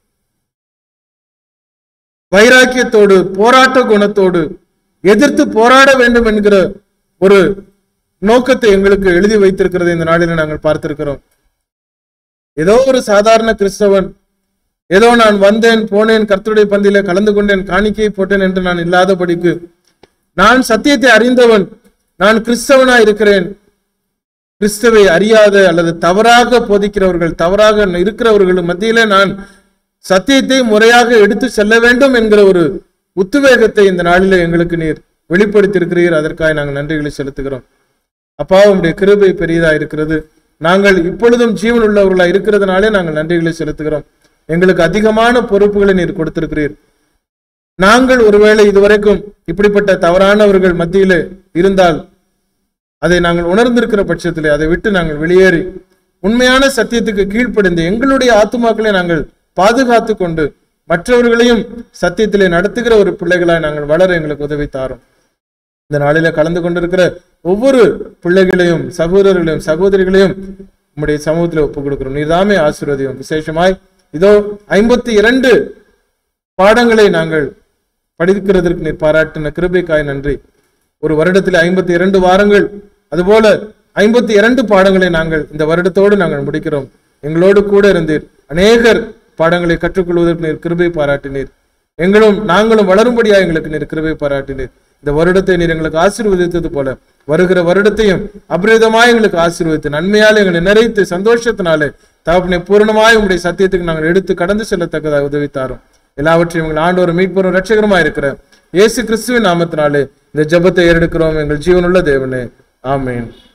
வைராக்கியத்தோடு போராட்ட குணத்தோடு எதிர்த்து போராட வேண்டும் என்கிற ஒரு நோக்கத்தை எங்களுக்கு எழுதி வைத்திருக்கிறது இந்த நாளில் நாங்கள் பார்த்திருக்கிறோம் ஏதோ ஒரு சாதாரண கிறிஸ்தவன் ஏதோ நான் வந்தேன் போனேன் கர்த்தருடைய பந்தியில கலந்து கொண்டேன் காணிக்கையை போட்டேன் என்று நான் இல்லாதபடிக்கு நான் சத்தியத்தை அறிந்தவன் நான் கிறிஸ்தவனா இருக்கிறேன் கிறிஸ்துவை அறியாத அல்லது தவறாக போதிக்கிறவர்கள் தவறாக இருக்கிறவர்கள் மத்தியில நான் சத்தியத்தை முறையாக எடுத்து செல்ல வேண்டும் என்கிற ஒரு உத்வேகத்தை இந்த நாளிலே எங்களுக்கு நீர் வெளிப்படுத்தியிருக்கிறீர் அதற்காக நாங்கள் நன்றிகளை செலுத்துகிறோம் அப்பா உம்முடைய கிருபை பெரியதா இருக்கிறது நாங்கள் இப்பொழுதும் ஜீவன் உள்ளவர்களா இருக்கிறதுனாலே நாங்கள் நன்றிகளை செலுத்துகிறோம் எங்களுக்கு அதிகமான பொறுப்புகளை நீர் கொடுத்திருக்கிறீர் நாங்கள் ஒருவேளை இதுவரைக்கும் இப்படிப்பட்ட தவறானவர்கள் மத்தியிலே இருந்தால் அதை நாங்கள் உணர்ந்திருக்கிற பட்சத்திலே அதை விட்டு நாங்கள் வெளியேறி உண்மையான சத்தியத்துக்கு கீழ்ப்படிந்து எங்களுடைய ஆத்துமாக்களை நாங்கள் பாதுகாத்து கொண்டு மற்றவர்களையும் சத்தியத்திலே நடத்துகிற ஒரு பிள்ளைகளாய் நாங்கள் வளர எங்களுக்கு உதவி தாரும் இந்த நாளில கலந்து கொண்டிருக்கிற ஒவ்வொரு பிள்ளைகளையும் சகோதரர்களையும் சகோதரிகளையும் உம்முடைய சமூகத்தில் ஒப்புக் கொடுக்கிறோம் நீர்தாமே ஆசீர்வதியும் விசேஷமாய் இதோ ஐம்பத்தி இரண்டு பாடங்களை நாங்கள் படிக்கிறதற்கு நீர் பாராட்டின கிருபைக்காய் நன்றி ஒரு வருடத்தில் ஐம்பத்தி இரண்டு வாரங்கள் அதுபோல ஐம்பத்தி இரண்டு பாடங்களை நாங்கள் இந்த வருடத்தோடு நாங்கள் முடிக்கிறோம் எங்களோடு கூட இருந்தீர் அநேகர் பாடங்களை கற்றுக்கொள்வதற்கு நீர் கிருபை பாராட்டினீர் எங்களும் நாங்களும் வளரும்படியாக எங்களுக்கு நீர் கிருபை பாராட்டினீர் இந்த வருடத்தை நீர் எங்களுக்கு ஆசீர்வதித்தது போல வருகிற வருடத்தையும் அபரிதமாய் எங்களுக்கு ஆசீர்வதித்து நன்மையால் எங்களை நிறைத்து சந்தோஷத்தினாலே தகப்பனை பூரணமாய் உங்களுடைய சத்தியத்துக்கு நாங்கள் எடுத்து கடந்து செல்லத்தக்கதாக உதவி தாரும் எல்லாவற்றையும் எங்கள் ஆண்டோரும் மீட்பரும் ரட்சகருமாய் இருக்கிற இயேசு கிறிஸ்துவின் நாமத்தினாலே இந்த ஜெபத்தை ஏறெடுக்கிறோம் எங்கள் ஜீவனுள்ள தேவனே ஆமென்